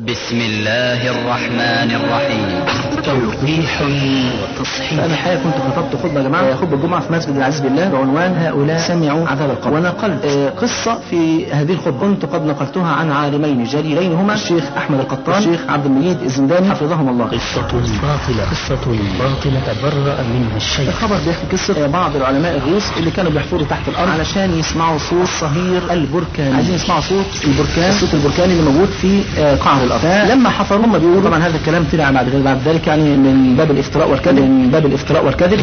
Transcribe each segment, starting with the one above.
بسم الله الرحمن الرحيم توضيح وتصحيح فأنا الحقيقة كنت خطبت خطبة يا جماعة خطبة الجمعة في مسجد العزيز بالله بعنوان هؤلاء سمعوا عذاب القبر ونقلت آه، قصة في هذه الخطبة كنت قد نقلتها عن عالمين جليلين هما الشيخ أحمد القطان والشيخ عبد المجيد الزنداني حفظهم الله قصة باطلة قصة باطلة تبرأ منها الشيخ الخبر بيحكي قصة آه، بعض العلماء الروس اللي كانوا بيحفروا تحت الأرض علشان يسمعوا صوت صهير البركان عايزين يسمعوا صوت البركان الصوت البركاني اللي موجود في آه، قعر الأرض فلما حفروا هم بيقولوا طبعا هذا الكلام طلع بعد بعد ذلك يعني من باب الافتراء والكذب من باب الافتراء والكذب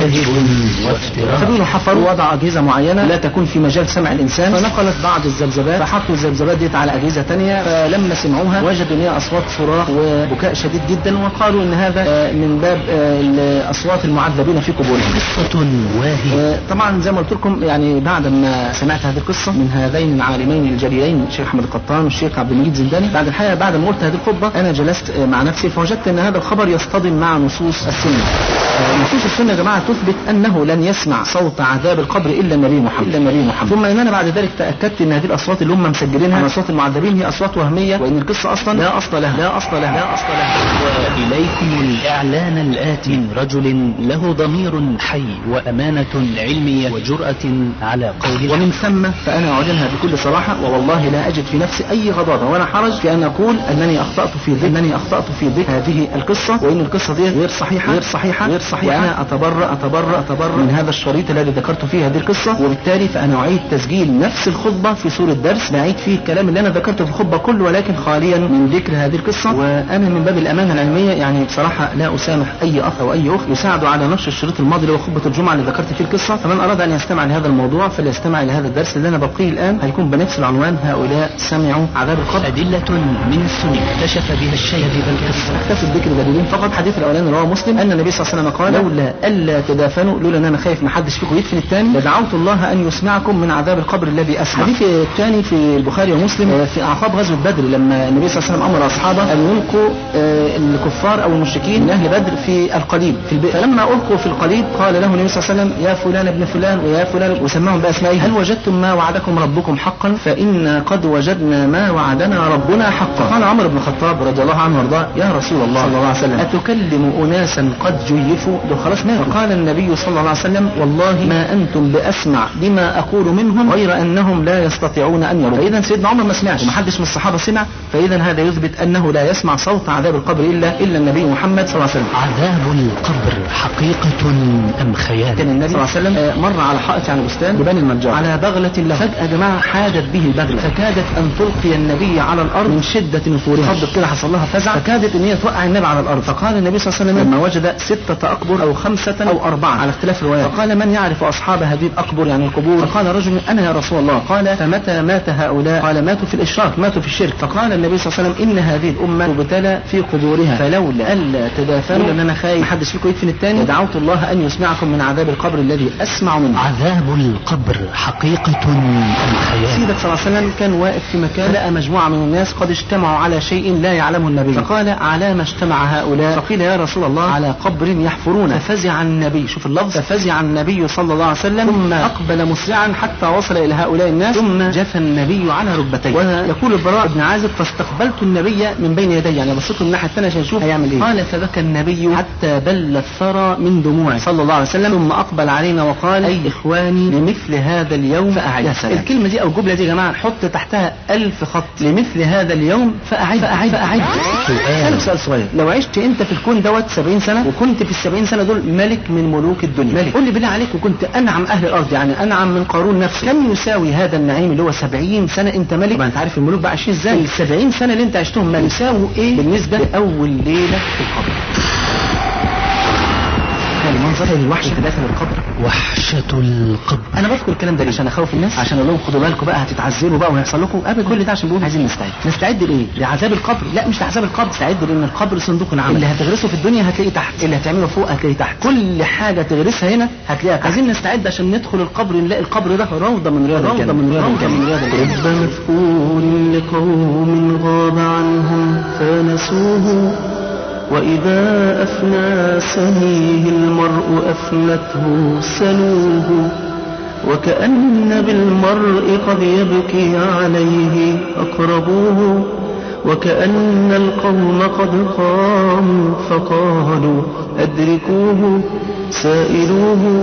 فبيقولوا حفروا وضع أجهزة معينة لا تكون في مجال سمع الإنسان فنقلت بعض الذبذبات فحطوا الذبذبات ديت على أجهزة تانية فلما سمعوها وجدوا إن هي أصوات صراخ وبكاء شديد جدا وقالوا إن هذا آه، من باب آه، الأصوات المعذبين في قبورهم قصة واهية آه، طبعا زي ما قلت لكم يعني بعد ما سمعت هذه القصه من هذين العالمين الجليلين الشيخ احمد القطان والشيخ عبد المجيد زنداني بعد الحقيقه بعد ما قلت هذه الخطبه انا جلست آه، مع نفسي فوجدت ان هذا الخبر يصطدم مع نصوص السنه آه، نصوص السنه يا جماعه تثبت انه لن يسمع صوت عذاب القبر الا النبي محمد الا النبي محمد ثم ان انا بعد ذلك تاكدت ان هذه الاصوات اللي هم مسجلينها من اصوات المعذبين هي اصوات وهميه وان القصه اصلا لا اصل لها لا اصل لها لا اصل لها وإليكم الإعلان الآتي من رجل له ضمير حي وأمانة علمية وجرأة على قوله ومن ثم فأنا أعلنها بكل صراحة ووالله لا أجد في نفسي أي غضاضة ولا حرج في أن أقول أنني أخطأت في ذكر أنني أخطأت في ذكر هذه القصة وإن القصة دي غير صحيحة غير صحيحة غير صحيحة وأنا أتبرأ أتبرأ أتبرأ من هذا الشريط الذي ذكرت فيه هذه القصة وبالتالي فأنا أعيد تسجيل نفس الخطبة في صورة درس بعيد فيه الكلام اللي أنا ذكرته في الخطبة كله ولكن خاليا من ذكر هذه القصة وأنا من باب الأمانة العلمية يعني بصراحة لا أسامح أي أخ أو أي أخت يساعدوا على نشر الشريط الماضي اللي هو خطبة الجمعة اللي ذكرت فيه القصة فمن أراد أن يستمع لهذا الموضوع فليستمع إلى هذا الدرس اللي أنا بقيه الآن هيكون بنفس العنوان هؤلاء سمعوا عذاب القبر أدلة من السنة اكتشف بها الشيء كذب القصة اكتفي بذكر دليلين فقط حديث الاولاني رواه مسلم ان النبي صلى الله عليه وسلم قال لولا الا تدافنوا لولا ان انا خايف ما حدش فيكم يدفن الثاني لدعوت الله ان يسمعكم من عذاب القبر الذي اسمع الحديث الثاني في البخاري ومسلم آه، في اعقاب غزوه بدر لما النبي صلى الله عليه وسلم امر اصحابه ان يلقوا آه، الكفار او المشركين من اهل بدر في القليب في البئر فلما القوا في القليب قال له النبي صلى الله عليه وسلم يا فلان ابن فلان ويا فلان وسماهم باسمائهم هل وجدتم ما وعدكم ربكم حقا فانا قد وجدنا ما وعدنا ربنا حقا قال عمر بن الخطاب رضي الله عنه وارضاه يا رسول الله صلى الله عليه وسلم أتكلم أناسا قد جيفوا دول خلاص ماتوا فقال النبي صلى الله عليه وسلم والله ما أنتم بأسمع بما أقول منهم غير أنهم لا يستطيعون أن يردوا فإذا سيدنا عمر ما سمعش ومحدش من الصحابة سمع فإذا هذا يثبت أنه لا يسمع صوت عذاب القبر إلا إلا النبي محمد صلى الله عليه وسلم عذاب القبر حقيقة أم خيال كان النبي صلى الله عليه وسلم آه، مر على حائط يعني بستان ببني المنجار على بغلة له فجأة يا جماعة حادت به البغلة فكادت أن تلقي النبي على الأرض من شدة نفورها خضت كده حصل لها فزع فكادت أن هي توقع النبي على الأرض فقال النبي صلى الله عليه وسلم لما وجد ستة أقبر أو خمسة أو أربعة على اختلاف الروايات فقال من يعرف أصحاب هذه الأقبر يعني القبور فقال رجل أنا يا رسول الله قال فمتى مات هؤلاء قال ماتوا في الإشراك ماتوا في الشرك فقال النبي صلى الله عليه وسلم إن هذه الأمة تبتلى في قبورها فلولا ألا تدافنوا لأن أنا خايف محدش فيكم يدفن الثاني دعوت الله أن يسمعكم من عذاب القبر الذي أسمع منه عذاب القبر حقيقة أم خيال سيدك صلى الله عليه وسلم كان واقف في مكان لقى مجموعة من الناس قد اجتمعوا على شيء لا يعلمه النبي فقال على ما اجتمع هؤلاء فقيل يا رسول الله على قبر يحفرون ففزع النبي شوف اللفظ ففزع النبي صلى الله عليه وسلم ثم أقبل مسرعا حتى وصل إلى هؤلاء الناس ثم جثى النبي على ركبتيه ويقول البراء بن عازب فاستقبلت النبي من بين يدي يعني بصيت له الناحية الثانية عشان اشوف هيعمل ايه قال فبكى النبي حتى بل الثرى من دموعه صلى الله عليه وسلم ثم أقبل علينا وقال أي إخواني لمثل هذا اليوم فأعد يا سلام. الكلمة دي أو الجملة دي يا جماعة حط تحتها ألف خط لمثل هذا اليوم فأعد فأعد فأعد أسألك سؤال صغير لو عشت أنت في الكون دوت 70 سنة وكنت في ال 70 سنة دول ملك من ملوك الدنيا ملك قول لي بالله عليك وكنت أنعم أهل الأرض يعني أنعم من قارون نفسه كم يساوي هذا النعيم اللي هو 70 سنة أنت ملك طبعا أنت عارف الملوك بقى عايشين إزاي ال 70 سنة اللي أنت عشتهم ملك يساووا إيه بالنسبة لأول ليلة في القبر تخيل المنظر تخيل الوحش في داخل القبر وحشة القبر انا بذكر الكلام ده ليه؟ عشان اخوف الناس عشان اقول لهم خدوا بالكم بقى هتتعذبوا بقى وهيحصل لكم ابدا كل ده عشان بيقول عايزين نستعد نستعد لايه لعذاب القبر لا مش لعذاب القبر نستعد لان القبر صندوق العمل اللي هتغرسه في الدنيا هتلاقيه تحت اللي هتعمله فوق هتلاقيه تحت كل حاجه تغرسها هنا هتلاقيها تحت عايزين نستعد عشان ندخل القبر نلاقي القبر ده روضه من رياض الجنه روضه من رياض الجنه من رياض الجنه رب مذكور لقوم غاب عنهم فنسوه وإذا أفنى سنيه المرء أفنته سنوه وكأن بالمرء قد يبكي عليه أقربوه وكأن القوم قد قاموا فقالوا أدركوه سائلوه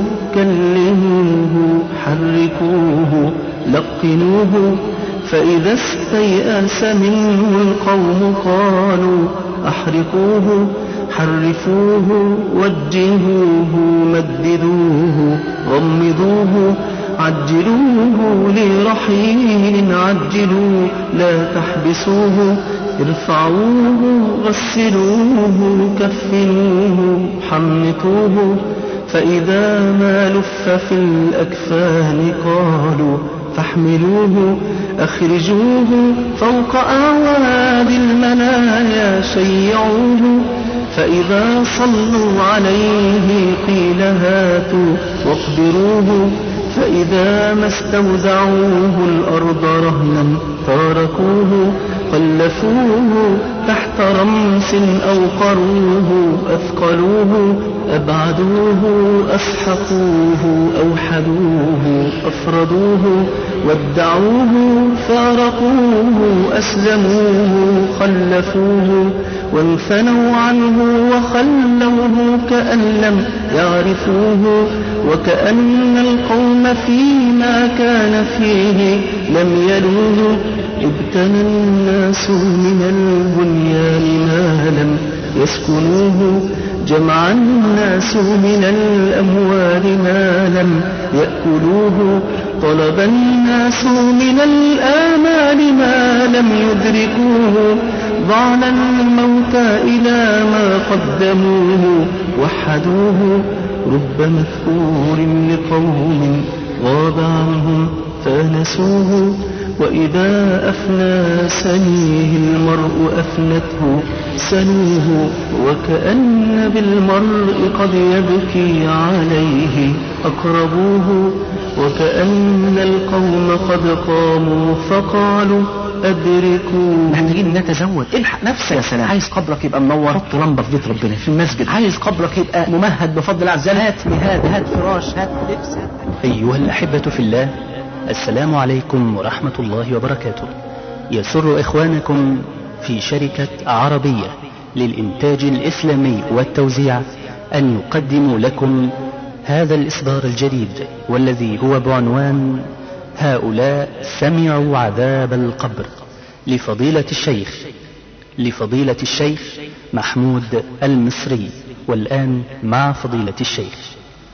كلموه حركوه لقنوه فإذا استيأس منه القوم قالوا أحرقوه حرفوه وجهوه مددوه غمضوه عجلوه لرحيل عجلوا لا تحبسوه ارفعوه غسلوه كفنوه حنطوه فإذا ما لف في الأكفان قالوا فاحملوه أخرجوه فوق أعواد المنايا شيعوه فإذا صلوا عليه قيل هاتوا واقبروه فإذا ما استودعوه الأرض رهنا تاركوه قلفوه تحت رمس أو قروه أثقلوه أبعدوه أسحقوه أوحدوه أفردوه ودعوه فارقوه أسلموه خلفوه وانثنوا عنه وخلوه كأن لم يعرفوه وكأن القوم فيما كان فيه لم يلوه ابتنى الناس من البنيان ما لم يسكنوه جمع الناس من الأموال ما لم يأكلوه طلب الناس من الآمال ما لم يدركوه ضعن الموتى إلى ما قدموه وحدوه رب مذكور لقوم غاب عنهم فانسوه وإذا أفنى سنيه المرء أفنته سنوه وكأن بالمرء قد يبكي عليه أقربوه وكأن القوم قد قاموا فقالوا أدركوا محتاجين نتزود الحق نفسك يا سلام عايز قبرك يبقى منور حط لمبه في بيت ربنا في المسجد عايز قبرك يبقى ممهد بفضل الله عز وجل هات مهاد هات فراش هات لبس هات أيها الأحبة في الله السلام عليكم ورحمة الله وبركاته يسر إخوانكم في شركة عربية للإنتاج الإسلامي والتوزيع أن يقدموا لكم هذا الإصدار الجديد والذي هو بعنوان هؤلاء سمعوا عذاب القبر لفضيلة الشيخ لفضيلة الشيخ محمود المصري والآن مع فضيلة الشيخ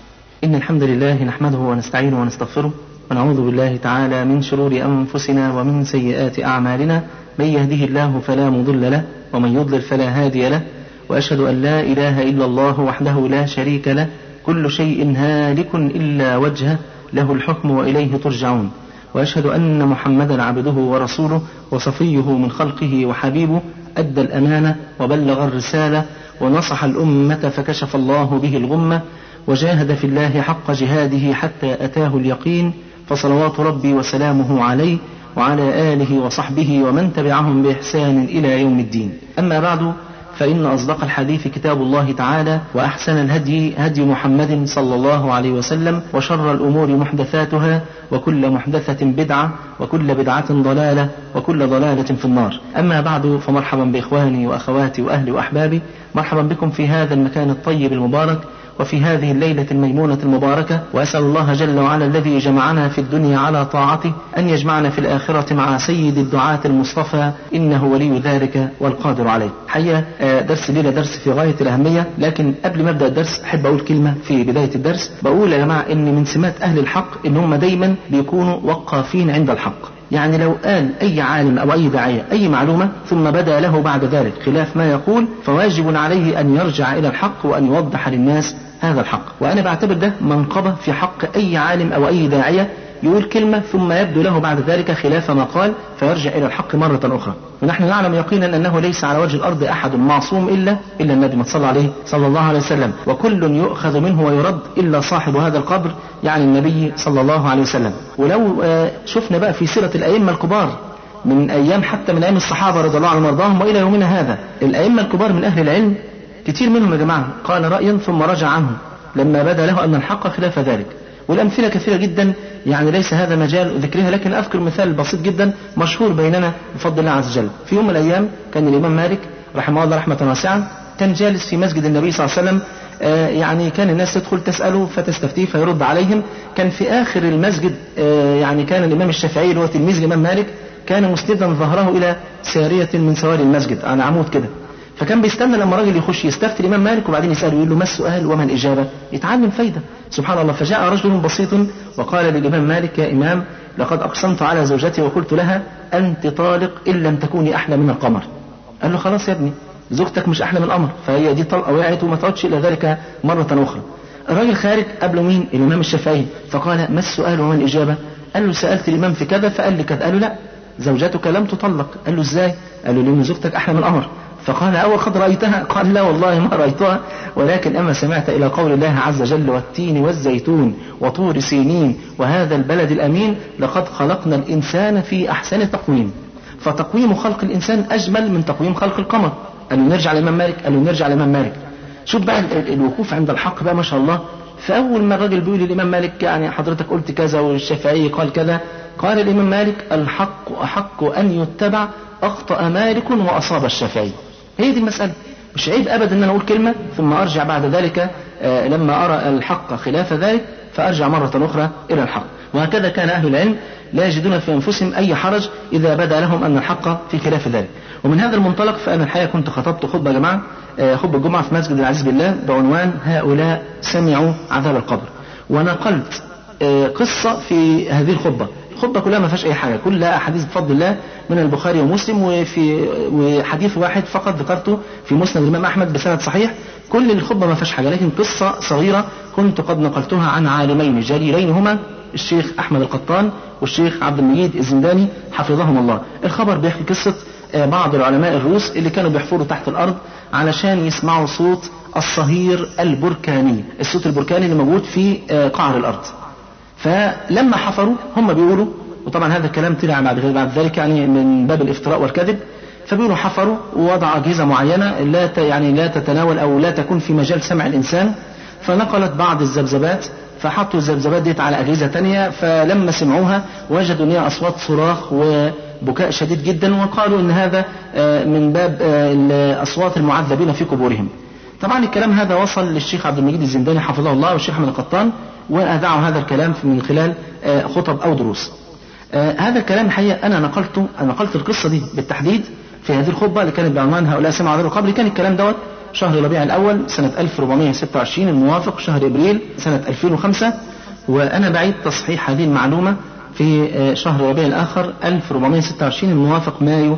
إن الحمد لله نحمده ونستعينه ونستغفره ونعوذ بالله تعالى من شرور أنفسنا ومن سيئات أعمالنا من يهده الله فلا مضل له ومن يضلل فلا هادي له وأشهد أن لا إله إلا الله وحده لا شريك له كل شيء هالك إلا وجهه له الحكم وإليه ترجعون وأشهد أن محمدا عبده ورسوله وصفيه من خلقه وحبيبه أدى الأمانة وبلغ الرسالة ونصح الأمة فكشف الله به الغمة وجاهد في الله حق جهاده حتى أتاه اليقين فصلوات ربي وسلامه عليه وعلى آله وصحبه ومن تبعهم بإحسان إلى يوم الدين أما بعد فإن أصدق الحديث كتاب الله تعالى وأحسن الهدي هدي محمد صلى الله عليه وسلم وشر الأمور محدثاتها وكل محدثة بدعة وكل بدعة ضلالة وكل ضلالة في النار أما بعد فمرحبا بإخواني وأخواتي وأهلي وأحبابي مرحبا بكم في هذا المكان الطيب المبارك وفي هذه الليلة الميمونة المباركة وأسأل الله جل وعلا الذي جمعنا في الدنيا على طاعته أن يجمعنا في الآخرة مع سيد الدعاة المصطفى إنه ولي ذلك والقادر عليه حقيقة درس الليلة درس في غاية الأهمية لكن قبل ما أبدأ الدرس أحب أقول كلمة في بداية الدرس بقول يا جماعة إن من سمات أهل الحق إن هم دايما بيكونوا وقافين عند الحق يعني لو قال أي عالم أو أي داعية أي معلومة ثم بدا له بعد ذلك خلاف ما يقول فواجب عليه أن يرجع إلى الحق وأن يوضح للناس هذا الحق وأنا بعتبر ده منقبة في حق أي عالم أو أي داعية يقول كلمة ثم يبدو له بعد ذلك خلاف ما قال فيرجع إلى الحق مرة أخرى ونحن نعلم يقينا أنه ليس على وجه الأرض أحد معصوم إلا إلا النبي ما صلى عليه صلى الله عليه وسلم وكل يؤخذ منه ويرد إلا صاحب هذا القبر يعني النبي صلى الله عليه وسلم ولو شفنا بقى في سيرة الأئمة الكبار من أيام حتى من أيام الصحابة رضي الله عنهم وارضاهم وإلى يومنا هذا الأئمة الكبار من أهل العلم كتير منهم يا جماعة قال رأيا ثم رجع عنه لما بدا له أن الحق خلاف ذلك والأمثلة كثيرة جدا يعني ليس هذا مجال ذكرها لكن أذكر مثال بسيط جدا مشهور بيننا بفضل الله عز وجل في يوم من الأيام كان الإمام مالك رحمه الله رحمة واسعة كان جالس في مسجد النبي صلى الله عليه وسلم آه، يعني كان الناس تدخل تسأله فتستفتيه فيرد عليهم كان في آخر المسجد آه، يعني كان الإمام الشافعي اللي هو تلميذ الإمام مالك كان مسندا ظهره إلى سارية من سواري المسجد على عمود كده فكان بيستنى لما الراجل يخش يستفتي الامام مالك وبعدين يساله يقول له ما السؤال وما الاجابه يتعلم فايده سبحان الله فجاء رجل بسيط وقال للامام مالك يا امام لقد اقسمت على زوجتي وقلت لها انت طالق ان لم تكوني احلى من القمر قال له خلاص يا ابني زوجتك مش احلى من القمر فهي دي طلقه وقعت وما تعودش الى ذلك مره اخرى الراجل خارج قبله مين الامام الشافعي فقال ما السؤال وما الاجابه قال له سالت الامام في كذا فقال لي كذا قال له لا زوجتك لم تطلق قال له ازاي قال له لان زوجتك احلى من القمر فقال أول قد رأيتها قال لا والله ما رأيتها ولكن أما سمعت إلى قول الله عز وجل والتين والزيتون وطور سينين وهذا البلد الأمين لقد خلقنا الإنسان في أحسن تقويم فتقويم خلق الإنسان أجمل من تقويم خلق القمر قال له نرجع لإمام مالك قال له نرجع لإمام مالك شوف بقى الوقوف عند الحق بقى ما شاء الله فأول ما الراجل بيقول للإمام مالك يعني حضرتك قلت كذا والشافعي قال كذا قال الإمام مالك الحق أحق أن يتبع أخطأ مالك وأصاب الشافعي هي دي المسألة مش عيب أبدا أن أنا أقول كلمة ثم أرجع بعد ذلك آه، لما أرى الحق خلاف ذلك فأرجع مرة أخرى إلى الحق وهكذا كان أهل العلم لا يجدون في أنفسهم أي حرج إذا بدا لهم أن الحق في خلاف ذلك ومن هذا المنطلق فأنا الحقيقة كنت خطبت خطبة يا جماعة آه، خطبة الجمعة في مسجد العزيز بالله بعنوان هؤلاء سمعوا عذاب القبر ونقلت آه، قصة في هذه الخطبة الخطبة كلها ما فيهاش أي حاجة كلها أحاديث بفضل الله من البخاري ومسلم وفي وحديث واحد فقط ذكرته في مسند الإمام أحمد بسند صحيح كل الخطبة ما فيهاش حاجة لكن قصة صغيرة كنت قد نقلتها عن عالمين جليلين هما الشيخ أحمد القطان والشيخ عبد المجيد الزنداني حفظهم الله الخبر بيحكي قصة آه، بعض العلماء الروس اللي كانوا بيحفروا تحت الأرض علشان يسمعوا صوت الصهير البركاني الصوت البركاني اللي موجود في آه، قعر الأرض فلما حفروا هم بيقولوا وطبعا هذا الكلام طلع بعد بعد ذلك يعني من باب الافتراء والكذب فبيقولوا حفروا ووضع أجهزة معينة لا يعني لا تتناول أو لا تكون في مجال سمع الإنسان فنقلت بعض الذبذبات فحطوا الذبذبات ديت على أجهزة تانية فلما سمعوها وجدوا أن هي أصوات صراخ وبكاء شديد جدا وقالوا أن هذا آه، من باب آه، أصوات المعذبين في قبورهم طبعا الكلام هذا وصل للشيخ عبد المجيد الزنداني حفظه الله والشيخ أحمد القطان وأذاعوا هذا الكلام من خلال آه، خطب أو دروس آه، هذا الكلام الحقيقة أنا نقلته أنا نقلت القصة دي بالتحديد في هذه الخطبة اللي كانت بعنوان هؤلاء سمعوا عذاب القبر كان الكلام دوت شهر ربيع الأول سنة 1426 الموافق شهر إبريل سنة 2005 وأنا بعيد تصحيح هذه المعلومة في آه، شهر ربيع الآخر 1426 الموافق مايو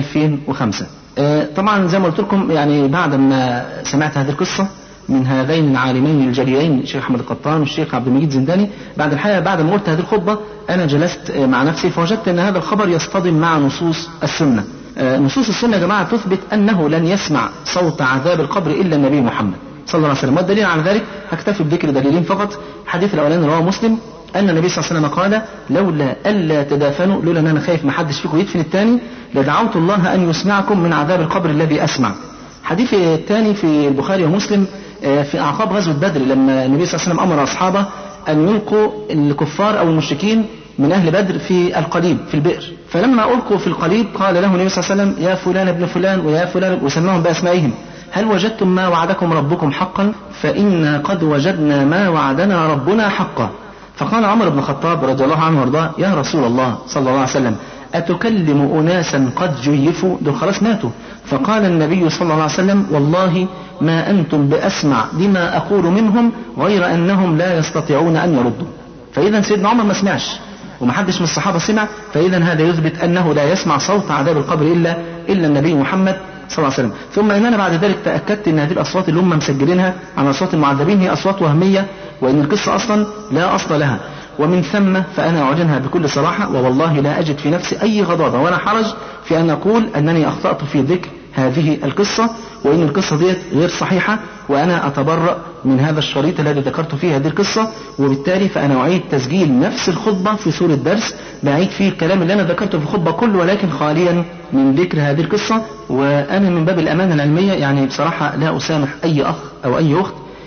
2005 طبعا زي ما قلت لكم يعني بعد ما سمعت هذه القصة من هذين العالمين الجليلين الشيخ احمد القطان والشيخ عبد المجيد زنداني بعد الحقيقه بعد ما قلت هذه الخطبه انا جلست مع نفسي فوجدت ان هذا الخبر يصطدم مع نصوص السنه. آه، نصوص السنه يا جماعه تثبت انه لن يسمع صوت عذاب القبر الا النبي محمد صلى الله عليه وسلم والدليل على ذلك هكتفي بذكر دليلين فقط الحديث الاولاني رواه مسلم ان النبي صلى الله عليه وسلم قال لولا الا تدافنوا لولا ان انا خايف ما حدش فيكم يدفن الثاني لدعوت الله ان يسمعكم من عذاب القبر الذي اسمع. الحديث الثاني في البخاري ومسلم آه، في أعقاب غزوة بدر لما النبي صلى الله عليه وسلم أمر أصحابه أن يلقوا الكفار أو المشركين من أهل بدر في القليب في البئر فلما ألقوا في القليب قال له النبي صلى الله عليه وسلم يا فلان ابن فلان ويا فلان وسماهم بأسمائهم هل وجدتم ما وعدكم ربكم حقا فإنا قد وجدنا ما وعدنا ربنا حقا فقال عمر بن الخطاب رضي الله عنه وارضاه يا رسول الله صلى الله عليه وسلم أتكلم أناسا قد جيفوا دول خلاص ماتوا فقال النبي صلى الله عليه وسلم والله ما أنتم بأسمع لما أقول منهم غير أنهم لا يستطيعون أن يردوا فإذا سيدنا عمر ما سمعش ومحدش من الصحابة سمع فإذا هذا يثبت أنه لا يسمع صوت عذاب القبر إلا إلا النبي محمد صلى الله عليه وسلم ثم ان انا بعد ذلك تاكدت ان هذه الاصوات اللي هم مسجلينها عن اصوات المعذبين هي اصوات وهميه وان القصه اصلا لا اصل لها ومن ثم فأنا أعلنها بكل صراحة ووالله لا أجد في نفسي أي غضاضة ولا حرج في أن أقول أنني أخطأت في ذكر هذه القصة وإن القصة ديت غير صحيحة وأنا أتبرأ من هذا الشريط الذي ذكرت فيه هذه القصة وبالتالي فأنا أعيد تسجيل نفس الخطبة في سورة درس بعيد فيه الكلام اللي أنا ذكرته في الخطبة كله ولكن خاليا من ذكر هذه القصة وأنا من باب الأمانة العلمية يعني بصراحة لا أسامح أي أخ أو أي أخت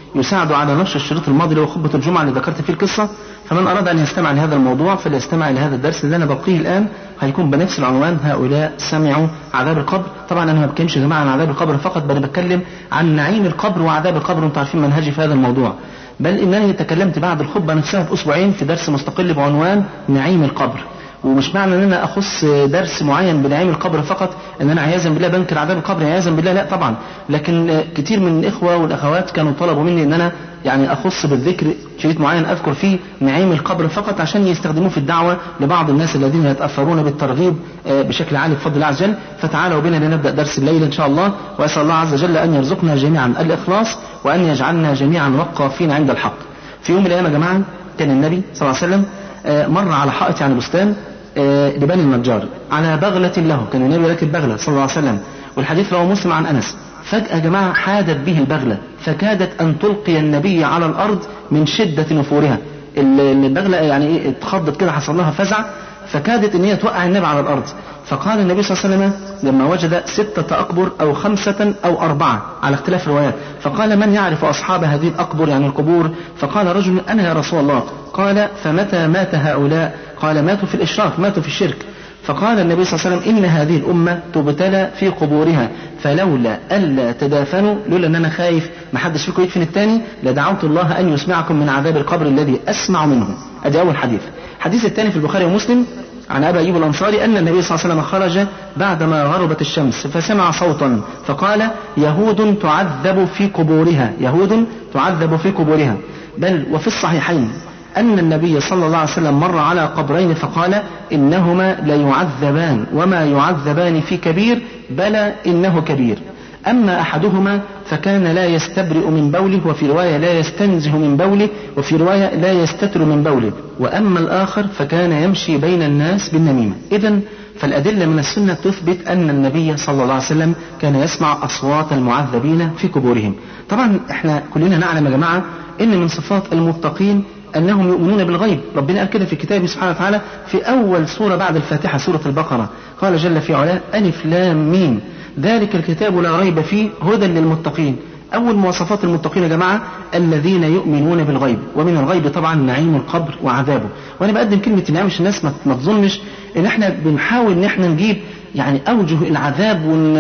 يساعد على نشر الشريط الماضي اللي هو خطبة الجمعة اللي ذكرت فيه القصة فمن أراد أن يستمع لهذا الموضوع فليستمع لهذا الدرس اللي أنا بلقيه الآن هيكون بنفس العنوان هؤلاء سمعوا عذاب القبر طبعا أنا ما بتكلمش يا جماعة عن عذاب القبر فقط بل بتكلم عن نعيم القبر وعذاب القبر وانتم عارفين منهجي في هذا الموضوع بل إنني تكلمت بعد الخطبة نفسها بأسبوعين في درس مستقل بعنوان نعيم القبر ومش معنى ان انا اخص درس معين بنعيم القبر فقط ان انا عياذا بالله بنكر عذاب القبر عياذا بالله لا طبعا لكن كتير من الاخوه والاخوات كانوا طلبوا مني ان انا يعني اخص بالذكر شريط معين اذكر فيه نعيم القبر فقط عشان يستخدموه في الدعوه لبعض الناس الذين يتاثرون بالترغيب بشكل عالي بفضل الله عز وجل فتعالوا بنا لنبدا درس الليل ان شاء الله واسال الله عز وجل ان يرزقنا جميعا الاخلاص وان يجعلنا جميعا وقافين عند الحق. في يوم من الايام يا جماعه كان النبي صلى الله عليه وسلم مر على حائط يعني بستان لبني النجار على بغلة له كان النبي راكب بغلة صلى الله عليه وسلم والحديث رواه مسلم عن أنس فجأة يا جماعة حادت به البغلة فكادت أن تلقي النبي على الأرض من شدة نفورها البغلة يعني ايه اتخضت كده حصل لها فزع فكادت ان هي توقع النبي على الارض فقال النبي صلى الله عليه وسلم لما وجد ستة أقبر أو خمسة أو أربعة على اختلاف الروايات فقال من يعرف أصحاب هذه الأقبر يعني القبور فقال رجل أنا يا رسول الله قال فمتى مات هؤلاء قال ماتوا في الإشراك ماتوا في الشرك فقال النبي صلى الله عليه وسلم إن هذه الأمة تبتلى في قبورها فلولا ألا تدافنوا لولا أن أنا خايف ما حدش فيكم يدفن الثاني لدعوت الله أن يسمعكم من عذاب القبر الذي أسمع منه أدي أول حديث الحديث الثاني في البخاري ومسلم عن أبي أيوب الأنصاري أن النبي صلى الله عليه وسلم خرج بعدما غربت الشمس فسمع صوتا فقال يهود تعذب في قبورها يهود تعذب في قبورها بل وفي الصحيحين أن النبي صلى الله عليه وسلم مر على قبرين فقال إنهما ليعذبان وما يعذبان في كبير بلى إنه كبير أما أحدهما فكان لا يستبرئ من بوله وفي رواية لا يستنزه من بوله وفي رواية لا يستتر من بوله وأما الآخر فكان يمشي بين الناس بالنميمة إذا فالأدلة من السنة تثبت أن النبي صلى الله عليه وسلم كان يسمع أصوات المعذبين في قبورهم طبعا احنا كلنا نعلم يا جماعة أن من صفات المتقين أنهم يؤمنون بالغيب ربنا قال كده في كتابه سبحانه وتعالى في أول سورة بعد الفاتحة سورة البقرة قال جل في علاه ألف لام ميم ذلك الكتاب لا ريب فيه هدى للمتقين أول مواصفات المتقين يا جماعة الذين يؤمنون بالغيب ومن الغيب طبعا نعيم القبر وعذابه وأنا بقدم كلمة نعيم عشان الناس ما تظنش إن إحنا بنحاول إن إحنا نجيب يعني أوجه العذاب ون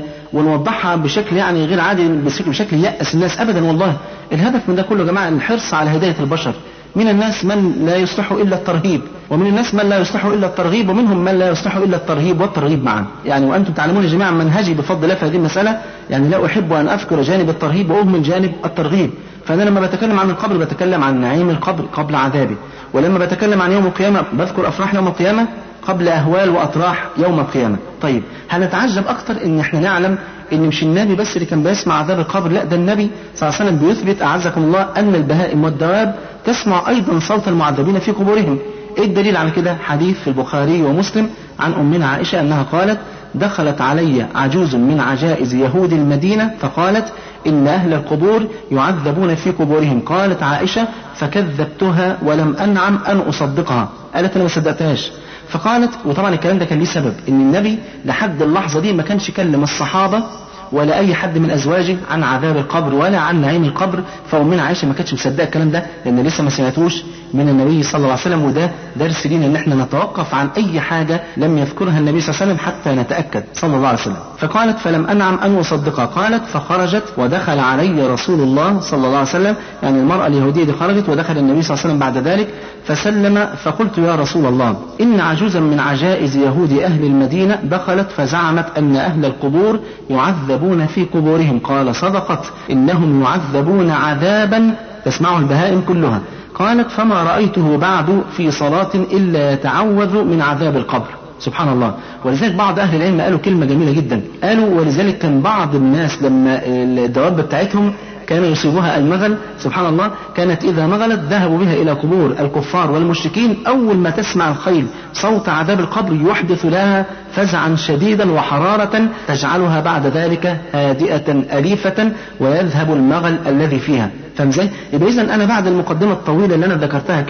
ونوضحها بشكل يعني غير عادي بشكل يأس الناس أبدا والله الهدف من ده كله يا جماعة الحرص على هداية البشر من الناس من لا يصلح إلا الترهيب ومن الناس من لا يصلح إلا الترغيب ومنهم من لا يصلح إلا الترهيب والترغيب معا يعني وأنتم تعلمون جميعا منهجي بفضل الله في هذه المسألة يعني لا أحب أن أذكر جانب الترهيب وأهمل جانب الترغيب فأنا لما بتكلم عن القبر بتكلم عن نعيم القبر قبل عذابه ولما بتكلم عن يوم القيامة بذكر أفراح يوم القيامة قبل أهوال وأطراح يوم القيامة طيب هنتعجب أكتر إن إحنا نعلم ان مش النبي بس اللي كان بيسمع عذاب القبر لا ده النبي صلى الله عليه وسلم بيثبت اعزكم الله ان البهائم والدواب تسمع ايضا صوت المعذبين في قبورهم ايه الدليل على كده حديث في البخاري ومسلم عن امنا عائشه انها قالت دخلت علي عجوز من عجائز يهود المدينه فقالت ان اهل القبور يعذبون في قبورهم قالت عائشه فكذبتها ولم انعم ان اصدقها قالت انا ما صدقتهاش فقالت وطبعا الكلام ده كان ليه سبب ان النبي لحد اللحظه دي ما كانش كلم الصحابه ولا اي حد من ازواجه عن عذاب القبر ولا عن نعيم القبر فامنا عائشه ما كانتش مصدقه الكلام ده لان لسه ما سمعتوش من النبي صلى الله عليه وسلم وده درس لينا ان احنا نتوقف عن اي حاجه لم يذكرها النبي صلى الله عليه وسلم حتى نتاكد صلى الله عليه وسلم فقالت فلم انعم ان اصدقها قالت فخرجت ودخل علي رسول الله صلى الله عليه وسلم يعني المراه اليهوديه دي خرجت ودخل النبي صلى الله عليه وسلم بعد ذلك فسلم فقلت يا رسول الله ان عجوزا من عجائز يهود اهل المدينه دخلت فزعمت ان اهل القبور يعذبون في قبورهم قال صدقت انهم يعذبون عذابا تسمعه البهائم كلها قالت فما رأيته بعد في صلاة إلا يتعوذ من عذاب القبر سبحان الله ولذلك بعض أهل العلم قالوا كلمة جميلة جدا قالوا ولذلك كان بعض الناس لما الدواب بتاعتهم كان يصيبها المغل سبحان الله كانت إذا مغلت ذهبوا بها إلى قبور الكفار والمشركين أول ما تسمع الخيل صوت عذاب القبر يحدث لها فزعا شديدا وحرارة تجعلها بعد ذلك هادئة أليفة ويذهب المغل الذي فيها فاهم ازاي؟ يبقى اذا انا بعد المقدمه الطويله اللي انا ذكرتها كده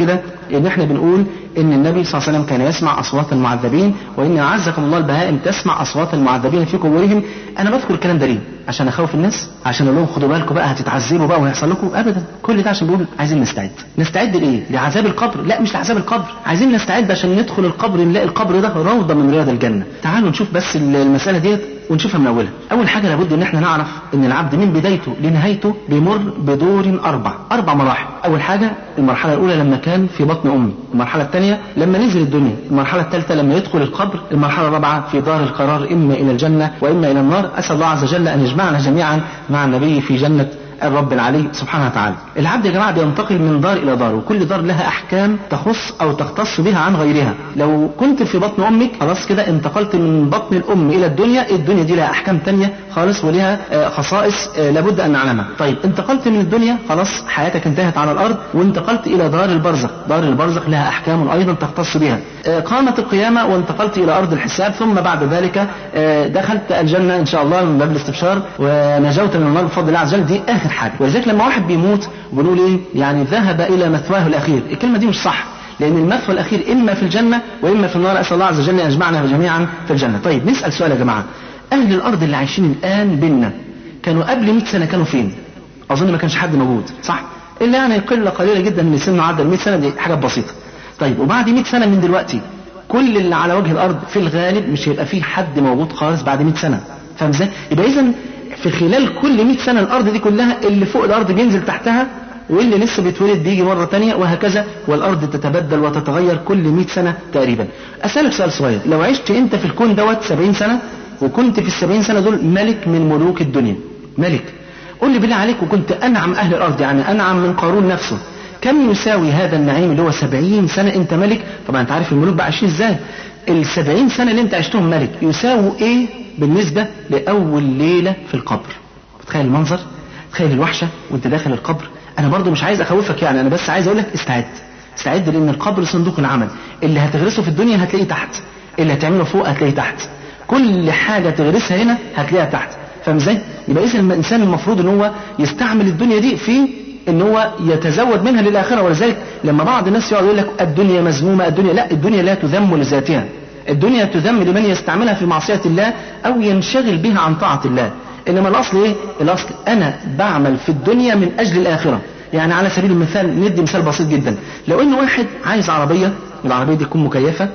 ان احنا بنقول ان النبي صلى الله عليه وسلم كان يسمع اصوات المعذبين وان اعزكم الله البهائم تسمع اصوات المعذبين في قبورهم انا بذكر الكلام ده ليه عشان اخوف الناس عشان اقول لهم خدوا بالكم بقى هتتعذبوا بقى وهيحصل لكم ابدا كل ده عشان بقول عايزين نستعد نستعد لايه لعذاب القبر لا مش لعذاب القبر عايزين نستعد عشان ندخل القبر نلاقي القبر ده روضه من رياض الجنه تعالوا نشوف بس المساله ديت ونشوفها من اولها اول حاجه لابد ان احنا نعرف ان العبد من بدايته لنهايته بيمر بدور اربع اربع مراحل اول حاجه المرحله الاولى لما كان في بطن امه المرحله الثانيه لما نزل الدنيا المرحله الثالثه لما يدخل القبر المرحله الرابعه في دار القرار اما الى الجنه واما الى النار اسال الله عز وجل ان يجمعنا جميعا مع النبي في جنه الرب العلي سبحانه وتعالى العبد يا جماعة بينتقل من دار إلى دار وكل دار لها أحكام تخص أو تختص بها عن غيرها لو كنت في بطن أمك خلاص كده انتقلت من بطن الأم إلى الدنيا الدنيا دي لها أحكام تانية خالص ولها آه، خصائص آه، لابد أن نعلمها طيب انتقلت من الدنيا خلاص حياتك انتهت على الأرض وانتقلت إلى دار البرزخ دار البرزخ لها أحكام أيضا تختص بها آه، قامت القيامة وانتقلت إلى أرض الحساب ثم بعد ذلك آه، دخلت الجنة إن شاء الله من باب الاستبشار ونجوت من النار بفضل الله عز وجل دي آخر حاجة ولذلك لما واحد بيموت بنقول إيه يعني ذهب إلى مثواه الأخير الكلمة دي مش صح لأن المثوى الأخير إما في الجنة وإما في النار أسأل الله عز وجل أن يجمعنا جميعا في الجنة طيب نسأل سؤال يا جماعة أهل الأرض اللي عايشين الآن بينا كانوا قبل 100 سنة كانوا فين أظن ما كانش حد موجود صح إلا يعني قلة قليلة جدا من سنه عدى ال 100 سنة دي حاجة بسيطة طيب وبعد 100 سنة من دلوقتي كل اللي على وجه الأرض في الغالب مش هيبقى فيه حد موجود خالص بعد 100 سنة فاهم ازاي؟ يبقى إذا في خلال كل 100 سنة الأرض دي كلها اللي فوق الأرض بينزل تحتها واللي لسه بيتولد بيجي مرة تانية وهكذا والأرض تتبدل وتتغير كل 100 سنة تقريبا أسألك سؤال صغير لو عشت أنت في الكون دوت 70 سنة وكنت في السبعين سنة دول ملك من ملوك الدنيا ملك قل لي بالله عليك وكنت أنعم أهل الأرض يعني أنعم من قارون نفسه كم يساوي هذا النعيم اللي هو سبعين سنة أنت ملك طبعا أنت عارف الملوك بقى عايشين إزاي السبعين سنة اللي أنت عشتهم ملك يساووا إيه بالنسبة لأول ليلة في القبر تخيل المنظر تخيل الوحشة وأنت داخل القبر أنا برضو مش عايز أخوفك يعني أنا بس عايز أقول لك استعد استعد لأن القبر صندوق العمل اللي هتغرسه في الدنيا هتلاقيه تحت اللي هتعمله فوق هتلاقيه تحت كل حاجة تغرسها هنا هتلاقيها تحت فاهم ازاي؟ يبقى اذا الانسان المفروض ان هو يستعمل الدنيا دي في ان هو يتزود منها للاخره ولذلك لما بعض الناس يقعد يقول لك الدنيا مذمومه الدنيا لا الدنيا لا تذم لذاتها الدنيا تذم لمن يستعملها في معصيه الله او ينشغل بها عن طاعه الله انما الاصل ايه؟ الاصل انا بعمل في الدنيا من اجل الاخره يعني على سبيل المثال ندي مثال بسيط جدا لو ان واحد عايز عربيه العربيه دي تكون مكيفه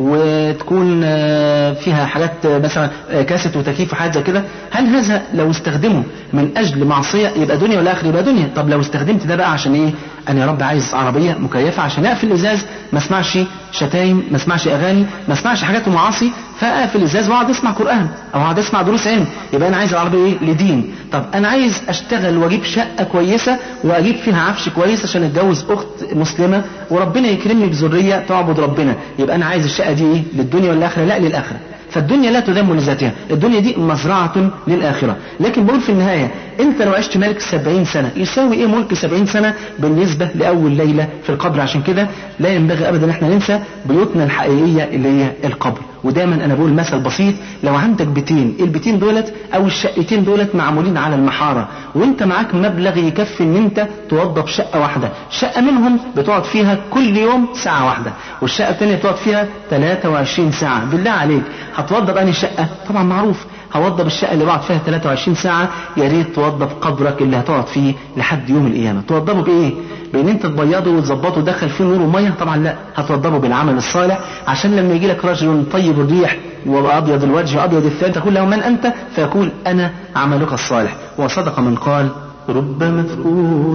وتكون آه، فيها حاجات آه، مثلا آه، كاسيت وتكييف وحاجات زي كده هل هذا لو استخدمه من اجل معصيه يبقى دنيا ولا اخر يبقى دنيا طب لو استخدمت ده بقى عشان ايه انا يا رب عايز عربيه مكيفه عشان اقفل الازاز ما اسمعش شتايم ما اسمعش اغاني ما اسمعش حاجات ومعاصي فاقفل الازاز واقعد اسمع قران او اقعد اسمع دروس علم يبقى انا عايز العربيه ايه لدين طب انا عايز اشتغل واجيب شقه كويسه واجيب فيها عفش كويس عشان اتجوز اخت مسلمه وربنا يكرمني بذريه تعبد ربنا يبقى انا عايز الشقه دي ايه للدنيا والاخره لا للاخره فالدنيا لا تذم لذاتها الدنيا دي مزرعة للآخرة لكن بقول في النهاية انت لو عشت ملك سبعين سنة يساوي ايه ملك سبعين سنة بالنسبة لأول ليلة في القبر عشان كده لا ينبغي أبدا احنا ننسى بيوتنا الحقيقية اللي هي القبر ودايما انا بقول مثل بسيط لو عندك بيتين البيتين دولت او الشقتين دولت معمولين على المحارة وانت معاك مبلغ يكفي ان انت توضب شقة واحدة شقة منهم بتقعد فيها كل يوم ساعة واحدة والشقة الثانية بتقعد فيها 23 ساعة بالله عليك هتوضب انهي شقة طبعا معروف هوضب الشقة اللي بقعد فيها 23 ساعة يا ريت توضب قبرك اللي هتقعد فيه لحد يوم القيامة توضبه بإيه؟ بإن أنت تبيضه وتظبطه وتدخل فيه نور ومية طبعا لا هتوضبه بالعمل الصالح عشان لما يجي لك رجل طيب الريح وأبيض الوجه وأبيض الثاني تقول له من أنت؟ فيقول أنا عملك الصالح وصدق من قال رب مذكور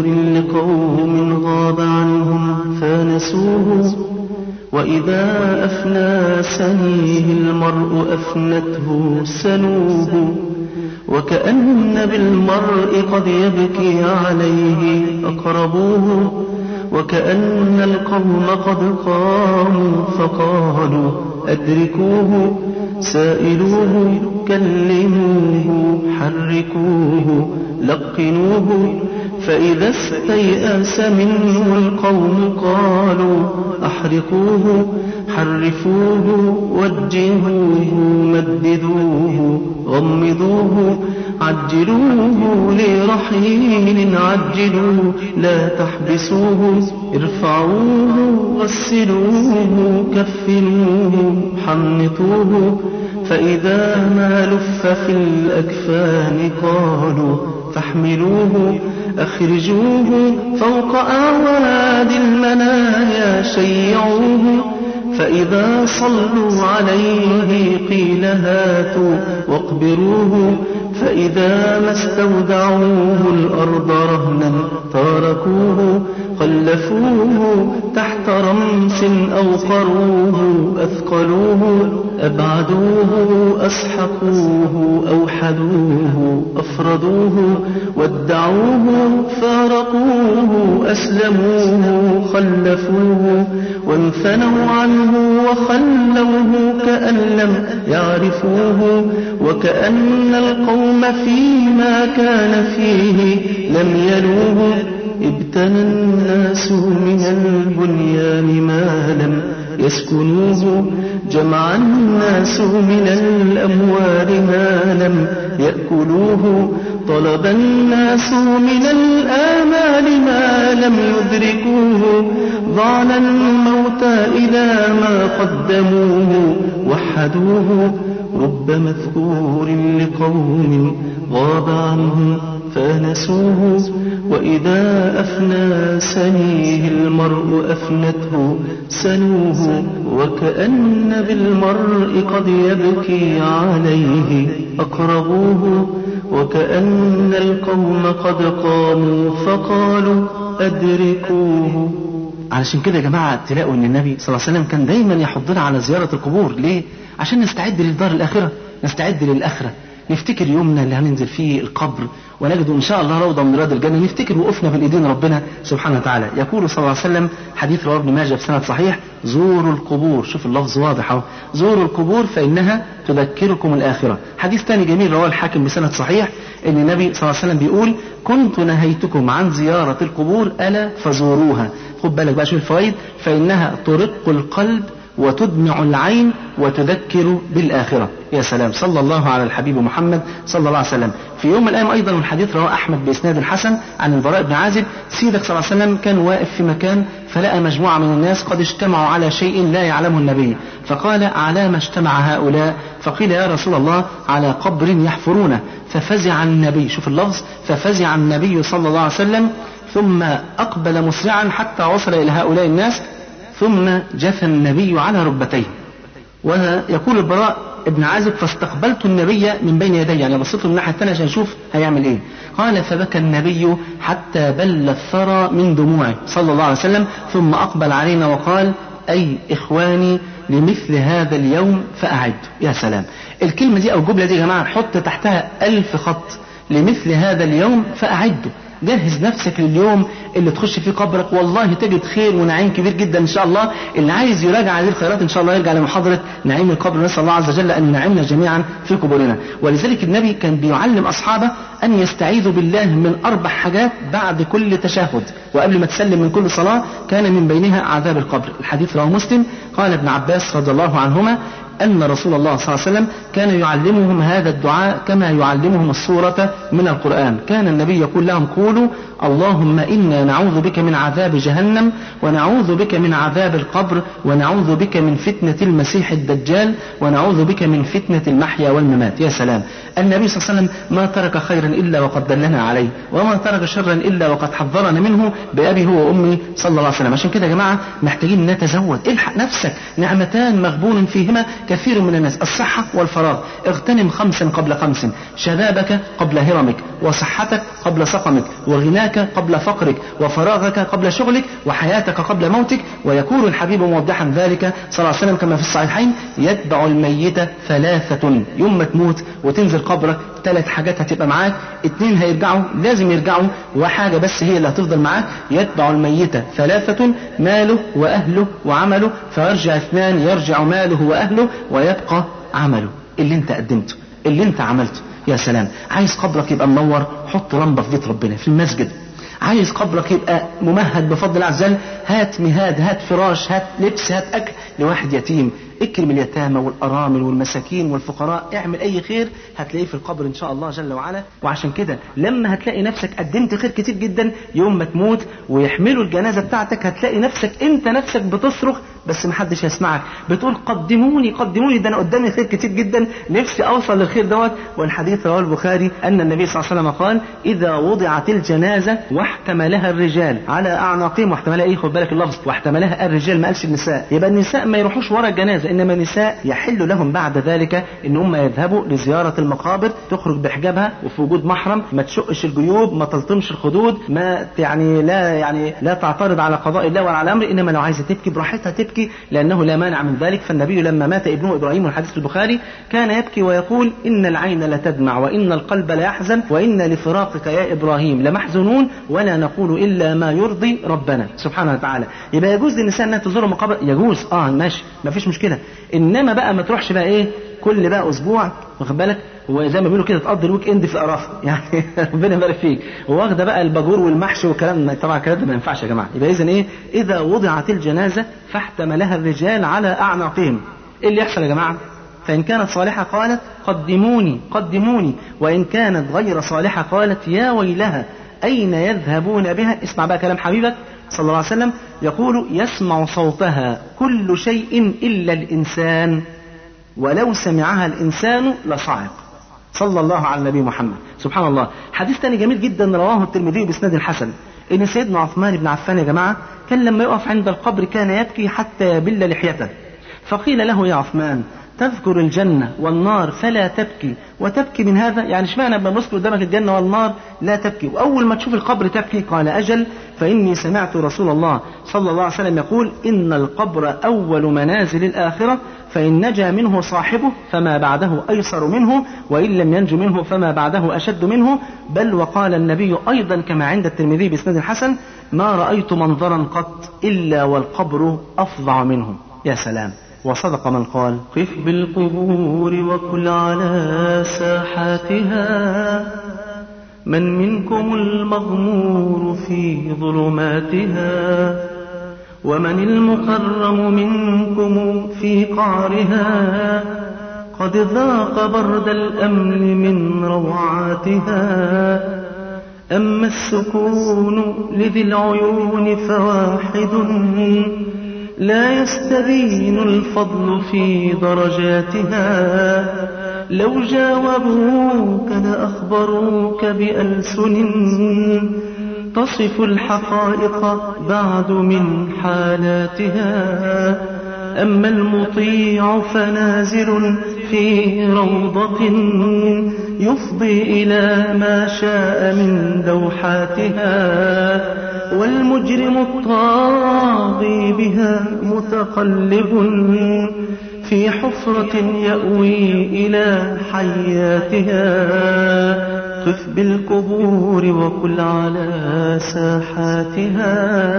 لقوم غاب عنهم فنسوه وإذا أفنى سنيه المرء أفنته سنوه وكأن بالمرء قد يبكي عليه أقربوه وكأن القوم قد قاموا فقالوا أدركوه سائلوه كلموه حركوه لقنوه فإذا استيأس منه القوم قالوا أحرقوه حرفوه وجهوه مددوه غمضوه عجلوه لرحيل عجلوا لا تحبسوه ارفعوه غسلوه كفنوه حنطوه فإذا ما لف في الأكفان قالوا فاحملوه أخرجوه فوق أعواد المنايا شيعوه فإذا صلوا عليه قيل هاتوا واقبروه فإذا ما استودعوه الأرض رهنا تاركوه خلفوه تحت رمس أوقروه أثقلوه أبعدوه أسحقوه أوحدوه أفردوه ودعوه فارقوه أسلموه خلفوه وانثنوا عنه وخلوه كأن لم يعرفوه وكأن القوم فيما كان فيه لم يلوه ابتنى الناس من البنيان ما لم يسكنوه جمع الناس من الأموال ما لم يأكلوه طلب الناس من الآمال ما لم يدركوه ضعن الموت إلى ما قدموه وحدوه رب مذكور لقوم غاب عنهم فانسوه وإذا أفنى سنيه المرء أفنته سنوه وكأن بالمرء قد يبكي عليه أقربوه وكأن القوم قد قاموا فقالوا أدركوه علشان كده يا جماعة تلاقوا ان النبي صلى الله عليه وسلم كان دايما يحضنا على زيارة القبور ليه؟ عشان نستعد للدار الآخرة نستعد للآخرة نفتكر يومنا اللي هننزل فيه القبر ونجد ان شاء الله روضه من رياض الجنه نفتكر وقوفنا بين ايدين ربنا سبحانه وتعالى يقول صلى الله عليه وسلم حديث رواه ابن ماجه بسند صحيح زوروا القبور شوف اللفظ واضح اهو زوروا القبور فانها تذكركم الاخره حديث ثاني جميل رواه الحاكم بسند صحيح ان النبي صلى الله عليه وسلم بيقول كنت نهيتكم عن زياره القبور الا فزوروها خد بالك بقى شوف الفوائد فانها ترق القلب وتدمع العين وتذكر بالآخرة يا سلام صلى الله على الحبيب محمد صلى الله عليه وسلم في يوم من الأيام أيضا والحديث رواه أحمد بإسناد حسن عن البراء بن عازب سيدك صلى الله عليه وسلم كان واقف في مكان فلقى مجموعة من الناس قد اجتمعوا على شيء لا يعلمه النبي فقال على ما اجتمع هؤلاء فقيل يا رسول الله على قبر يحفرونه ففزع النبي شوف اللفظ ففزع النبي صلى الله عليه وسلم ثم أقبل مسرعا حتى وصل إلى هؤلاء الناس ثم جثى النبي على ركبتيه ويقول البراء ابن عازب فاستقبلت النبي من بين يدي يعني بصيت من الناحيه الثانيه عشان اشوف هيعمل ايه قال فبكى النبي حتى بل الثرى من دموعه صلى الله عليه وسلم ثم اقبل علينا وقال اي اخواني لمثل هذا اليوم فاعدوا يا سلام الكلمه دي او الجمله دي يا جماعه نحط تحتها ألف خط لمثل هذا اليوم فاعدوا جهز نفسك لليوم اللي تخش فيه قبرك والله تجد خير ونعيم كبير جدا ان شاء الله اللي عايز يراجع هذه الخيرات ان شاء الله يرجع لمحاضره نعيم القبر نسال الله عز وجل ان ينعمنا جميعا في قبورنا ولذلك النبي كان بيعلم اصحابه ان يستعيذوا بالله من اربع حاجات بعد كل تشهد وقبل ما تسلم من كل صلاه كان من بينها عذاب القبر الحديث رواه مسلم قال ابن عباس رضي الله عنهما أن رسول الله صلى الله عليه وسلم كان يعلمهم هذا الدعاء كما يعلمهم السورة من القرآن كان النبي يقول لهم قولوا اللهم إنا نعوذ بك من عذاب جهنم ونعوذ بك من عذاب القبر ونعوذ بك من فتنة المسيح الدجال ونعوذ بك من فتنة المحيا والممات يا سلام النبي صلى الله عليه وسلم ما ترك خيرا إلا وقد دلنا عليه وما ترك شرا إلا وقد حذرنا منه بأبي هو وأمي صلى الله عليه وسلم عشان كده يا جماعة محتاجين نتزود الحق نفسك نعمتان مغبون فيهما كثير من الناس الصحة والفراغ اغتنم خمسا قبل خمس شبابك قبل هرمك وصحتك قبل سقمك وغناك قبل فقرك وفراغك قبل شغلك وحياتك قبل موتك ويكون الحبيب موضحا ذلك صلى الله عليه وسلم كما في الصحيحين يتبع الميت ثلاثة يوم ما تموت وتنزل قبرك ثلاث حاجات هتبقى معاك اتنين هيرجعوا لازم يرجعوا وحاجة بس هي اللي هتفضل معاك يتبع الميت ثلاثة ماله وأهله وعمله فيرجع اثنان يرجع ماله وأهله ويبقى عمله اللي انت قدمته اللي انت عملته يا سلام عايز قبرك يبقى منور حط لمبة في بيت ربنا في المسجد عايز قبرك يبقى ممهد بفضل الله عز وجل هات مهاد هات فراش هات لبس هات اكل لواحد يتيم اكرم اليتامى والارامل والمساكين والفقراء اعمل اي خير هتلاقيه في القبر ان شاء الله جل وعلا وعشان كده لما هتلاقي نفسك قدمت خير كتير جدا يوم ما تموت ويحملوا الجنازه بتاعتك هتلاقي نفسك انت نفسك بتصرخ بس محدش يسمعك بتقول قدموني قدموني ده انا قدامي خير كتير جدا نفسي اوصل للخير دوت والحديث رواه البخاري ان النبي صلى الله عليه وسلم قال اذا وضعت الجنازه واحتملها الرجال على اعناقهم واحتملها ايه خد بالك اللفظ واحتملها الرجال ما قالش النساء يبقى النساء ما يروحوش ورا الجنازه انما النساء يحل لهم بعد ذلك ان هم يذهبوا لزياره المقابر تخرج بحجابها وفي وجود محرم ما تشقش الجيوب ما تلطمش الخدود ما يعني لا يعني لا تعترض على قضاء الله ولا على امره انما لو عايزه تبكي براحتها تبكي لانه لا مانع من ذلك فالنبي لما مات ابنه ابراهيم والحديث البخاري كان يبكي ويقول ان العين لتدمع وان القلب ليحزن وان لفراقك يا ابراهيم لمحزونون ولا نقول الا ما يرضي ربنا سبحانه وتعالى يبقى يجوز للنساء انها تزور المقابر يجوز اه ماشي ما فيش مشكله انما بقى ما تروحش بقى ايه كل بقى اسبوع واخد بالك وزي ما بيقولوا كده تقضي الويك اند في القرافه يعني ربنا يبارك فيك واخده بقى الباجور والمحشي والكلام طبعا الكلام ده ما ينفعش يا جماعه يبقى اذا ايه اذا وضعت الجنازه فاحتملها الرجال على اعناقهم ايه اللي يحصل يا جماعه فإن كانت صالحة قالت قدموني قدموني وإن كانت غير صالحة قالت يا ويلها أين يذهبون بها اسمع بقى كلام حبيبك صلى الله عليه وسلم يقول يسمع صوتها كل شيء إلا الإنسان ولو سمعها الإنسان لصعق صلى الله على النبي محمد سبحان الله حديث تاني جميل جدا رواه الترمذي بإسناد حسن إن سيدنا عثمان بن عفان يا جماعة كان لما يقف عند القبر كان يبكي حتى يبل لحيته فقيل له يا عثمان تذكر الجنة والنار فلا تبكي وتبكي من هذا يعني اشمعنى لما نذكر قدامك الجنة والنار لا تبكي وأول ما تشوف القبر تبكي قال أجل فإني سمعت رسول الله صلى الله عليه وسلم يقول إن القبر أول منازل الآخرة فإن نجا منه صاحبه فما بعده أيسر منه وإن لم ينج منه فما بعده أشد منه بل وقال النبي أيضا كما عند الترمذي بإسناد حسن ما رأيت منظرا قط إلا والقبر أفظع منه يا سلام وصدق من قال قف بالقبور وكل على ساحاتها من منكم المغمور في ظلماتها ومن المكرم منكم في قعرها قد ذاق برد الأمن من روعاتها أما السكون لذي العيون فواحد لا يستبين الفضل في درجاتها لو جاوبوك لأخبروك بألسن تصف الحقائق بعد من حالاتها أما المطيع فنازل في روضة يفضي إلى ما شاء من دوحاتها والمجرم الطاغي بها متقلب في حفرة يأوي إلى حياتها قف بالقبور وكل على ساحاتها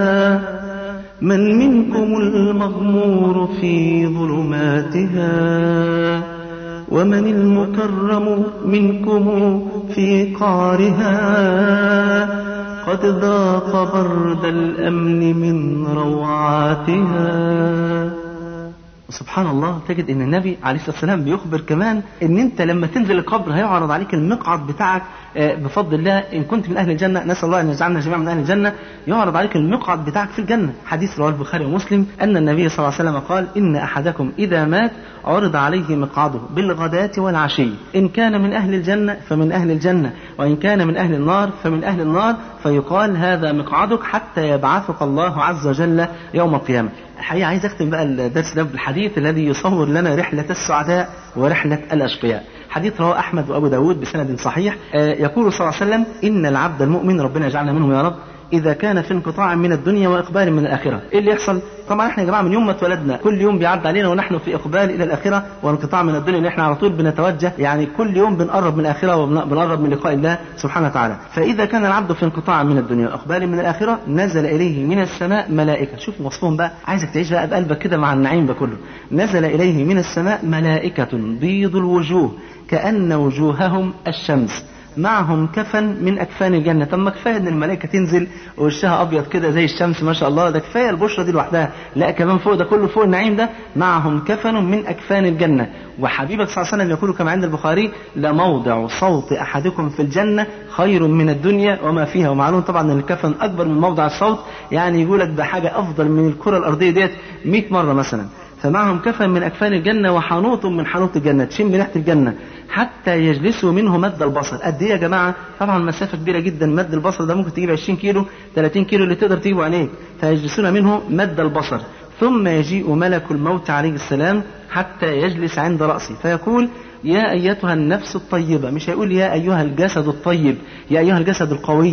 من منكم المغمور في ظلماتها ومن المكرم منكم في قعرها قد ذاق برد الأمن من روعاتها سبحان الله تجد ان النبي عليه الصلاه والسلام بيخبر كمان ان انت لما تنزل القبر هيعرض عليك المقعد بتاعك بفضل الله ان كنت من اهل الجنه نسال الله ان يجعلنا جميعا من اهل الجنه يعرض عليك المقعد بتاعك في الجنه حديث رواه البخاري ومسلم ان النبي صلى الله عليه وسلم قال ان احدكم اذا مات عرض عليه مقعده بالغداة والعشي إن كان من أهل الجنة فمن أهل الجنة وإن كان من أهل النار فمن أهل النار فيقال هذا مقعدك حتى يبعثك الله عز وجل يوم القيامة الحقيقة عايز أختم بقى الدرس ده بالحديث الذي يصور لنا رحلة السعداء ورحلة الأشقياء حديث رواه أحمد وأبو داود بسند صحيح يقول صلى الله عليه وسلم إن العبد المؤمن ربنا يجعلنا منهم يا رب إذا كان في انقطاع من الدنيا وإقبال من الآخرة إيه اللي يحصل طبعا احنا يا جماعة من يوم ما اتولدنا كل يوم بيعدي علينا ونحن في إقبال إلى الآخرة وانقطاع من الدنيا اللي احنا على طول بنتوجه يعني كل يوم بنقرب من الآخرة وبنقرب من لقاء الله سبحانه وتعالى فإذا كان العبد في انقطاع من الدنيا وإقبال من الآخرة نزل إليه من السماء ملائكة شوف وصفهم بقى عايزك تعيش بقى بقلبك كده مع النعيم ده كله نزل إليه من السماء ملائكة بيض الوجوه كأن وجوههم الشمس معهم كفن من أكفان الجنة طب ما كفاية إن الملائكة تنزل ووشها أبيض كده زي الشمس ما شاء الله ده كفاية البشرة دي لوحدها لا كمان فوق ده كله فوق النعيم ده معهم كفن من أكفان الجنة وحبيبك صلى الله عليه وسلم يقول كما عند البخاري لموضع صوت أحدكم في الجنة خير من الدنيا وما فيها ومعلوم طبعا ان الكفن اكبر من موضع الصوت يعني يقول لك ده حاجه افضل من الكره الارضيه ديت 100 مره مثلا فمعهم كفن من اكفان الجنه وحنوط من حنوط الجنه تشم ريحه الجنه حتى يجلسوا منه مد البصر قد ايه يا جماعه طبعا مسافه كبيره جدا مد البصر ده ممكن تجيب 20 كيلو 30 كيلو اللي تقدر تجيبه عينيك فيجلسون منه مد البصر ثم يجيء ملك الموت عليه السلام حتى يجلس عند رأسه فيقول يا أيتها النفس الطيبة مش هيقول يا أيها الجسد الطيب يا أيها الجسد القوي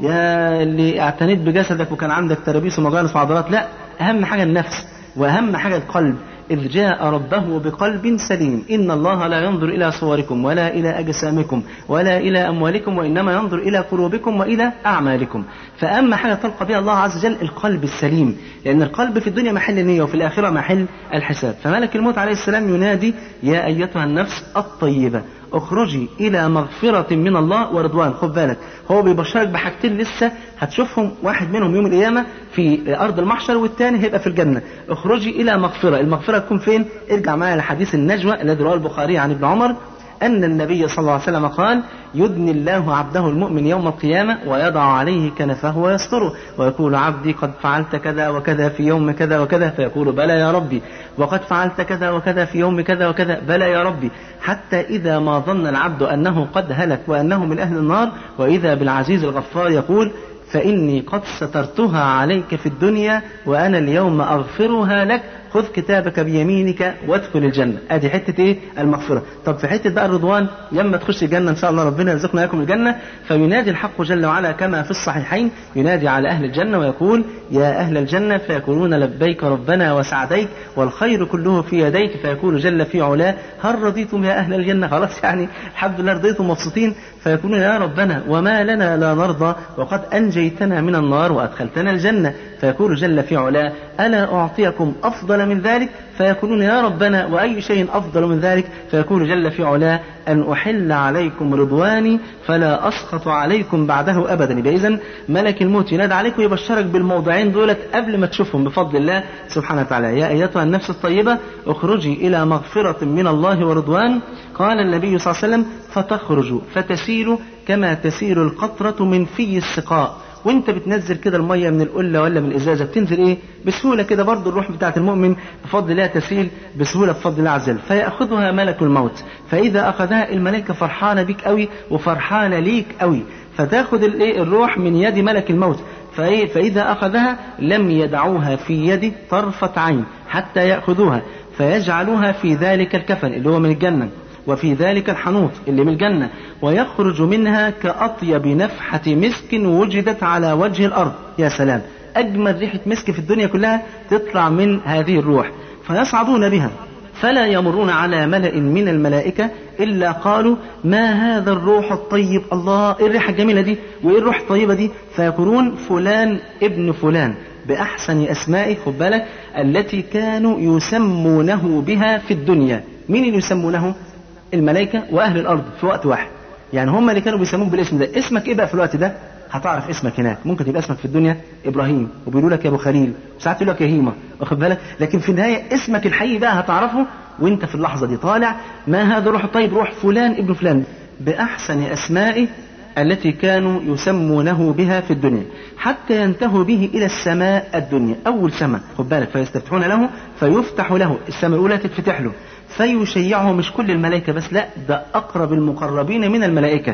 يا اللي اعتنيت بجسدك وكان عندك ترابيس ومجالس وعضلات لا أهم حاجة النفس وأهم حاجة القلب إذ جاء ربه بقلب سليم إن الله لا ينظر إلى صوركم ولا إلى أجسامكم ولا إلى أموالكم وإنما ينظر إلى قلوبكم وإلى أعمالكم فأهم حاجة تلقى بها الله عز وجل القلب السليم لأن القلب في الدنيا محل نية وفي الآخرة محل الحساب فملك الموت عليه السلام ينادي يا أيتها النفس الطيبة اخرجي إلى مغفرة من الله ورضوان خد بالك هو بيبشرك بحاجتين لسه هتشوفهم واحد منهم يوم القيامة في أرض المحشر والثاني هيبقى في الجنة اخرجي إلى مغفرة المغفرة تكون فين ارجع معايا لحديث النجوى الذي رواه البخاري عن ابن عمر أن النبي صلى الله عليه وسلم قال يدني الله عبده المؤمن يوم القيامة ويضع عليه كنفه ويستره ويقول عبدي قد فعلت كذا وكذا في يوم كذا وكذا فيقول بلى يا ربي وقد فعلت كذا وكذا في يوم كذا وكذا بلى يا ربي حتى إذا ما ظن العبد أنه قد هلك وأنه من أهل النار وإذا بالعزيز الغفار يقول فإني قد سترتها عليك في الدنيا وأنا اليوم أغفرها لك خذ كتابك بيمينك وادخل الجنة ادي حتة ايه المغفرة طب في حتة بقى الرضوان لما تخش الجنة ان شاء الله ربنا يرزقنا اياكم الجنة فينادي الحق جل وعلا كما في الصحيحين ينادي على اهل الجنة ويقول يا اهل الجنة فيقولون لبيك ربنا وسعديك والخير كله في يديك فيقول جل في علاه هل رضيتم يا اهل الجنة خلاص يعني الحمد لله رضيتم مبسوطين فيقولون يا ربنا وما لنا لا نرضى وقد انجيتنا من النار وادخلتنا الجنة فيقول جل في علاه ألا أعطيكم أفضل من ذلك فيقولون يا ربنا وأي شيء أفضل من ذلك فيقول جل في علاه أن أحل عليكم رضواني فلا أسخط عليكم بعده أبدا يبقى إذن ملك الموت ينادى عليك ويبشرك بالموضعين دولت قبل ما تشوفهم بفضل الله سبحانه وتعالى يا أيتها النفس الطيبة اخرجي إلى مغفرة من الله ورضوان قال النبي صلى الله عليه وسلم فتخرج فتسيل كما تسيل القطرة من في السقاء وانت بتنزل كده الميه من القله ولا من الازازه بتنزل ايه بسهوله كده برضه الروح بتاعه المؤمن بفضل الله تسيل بسهوله بفضل الله عز وجل فياخذها ملك الموت فاذا اخذها الملائكه فرحانه بيك قوي وفرحانه ليك قوي فتاخذ الايه الروح من يد ملك الموت فإيه فإذا أخذها لم يدعوها في يد طرفة عين حتى يأخذوها فيجعلوها في ذلك الكفن اللي هو من الجنة وفي ذلك الحنوط اللي من الجنة ويخرج منها كأطيب نفحة مسك وجدت على وجه الأرض يا سلام أجمل ريحة مسك في الدنيا كلها تطلع من هذه الروح فيصعدون بها فلا يمرون على ملأ من الملائكة إلا قالوا ما هذا الروح الطيب الله إيه الريحة الجميلة دي وإيه الروح الطيبة دي فيقولون فلان ابن فلان بأحسن أسمائه خد بالك التي كانوا يسمونه بها في الدنيا مين اللي يسمونه الملائكة وأهل الأرض في وقت واحد يعني هم اللي كانوا بيسموك بالاسم ده اسمك إيه بقى في الوقت ده هتعرف اسمك هناك ممكن تبقى اسمك في الدنيا ابراهيم وبيقولوا لك يا ابو خليل وساعات يقول لك يا هيما واخد بالك لكن في النهايه اسمك الحقيقي بقى هتعرفه وانت في اللحظه دي طالع ما هذا الروح الطيب روح فلان ابن فلان باحسن اسمائه التي كانوا يسمونه بها في الدنيا حتى ينتهوا به إلى السماء الدنيا أول سماء خد بالك فيستفتحون له فيفتح له السماء الأولى تتفتح له فيشيعه مش كل الملائكة بس لا ده أقرب المقربين من الملائكة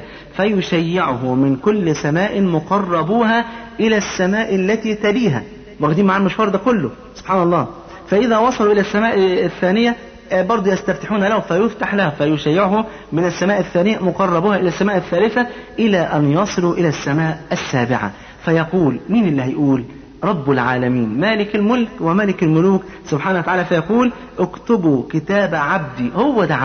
فيشيعه من كل سماء مقربوها إلى السماء التي تليها واخدين معاه المشوار ده كله سبحان الله فإذا وصلوا إلى السماء الثانية برضه يستفتحون له فيفتح له فيشيعه من السماء الثانية مقربوها إلى السماء الثالثة إلى أن يصلوا إلى السماء السابعة فيقول مين اللي هيقول رب العالمين مالك الملك وملك الملوك سبحانه وتعالى فيقول اكتبوا كتاب عبدي هو ده عبدي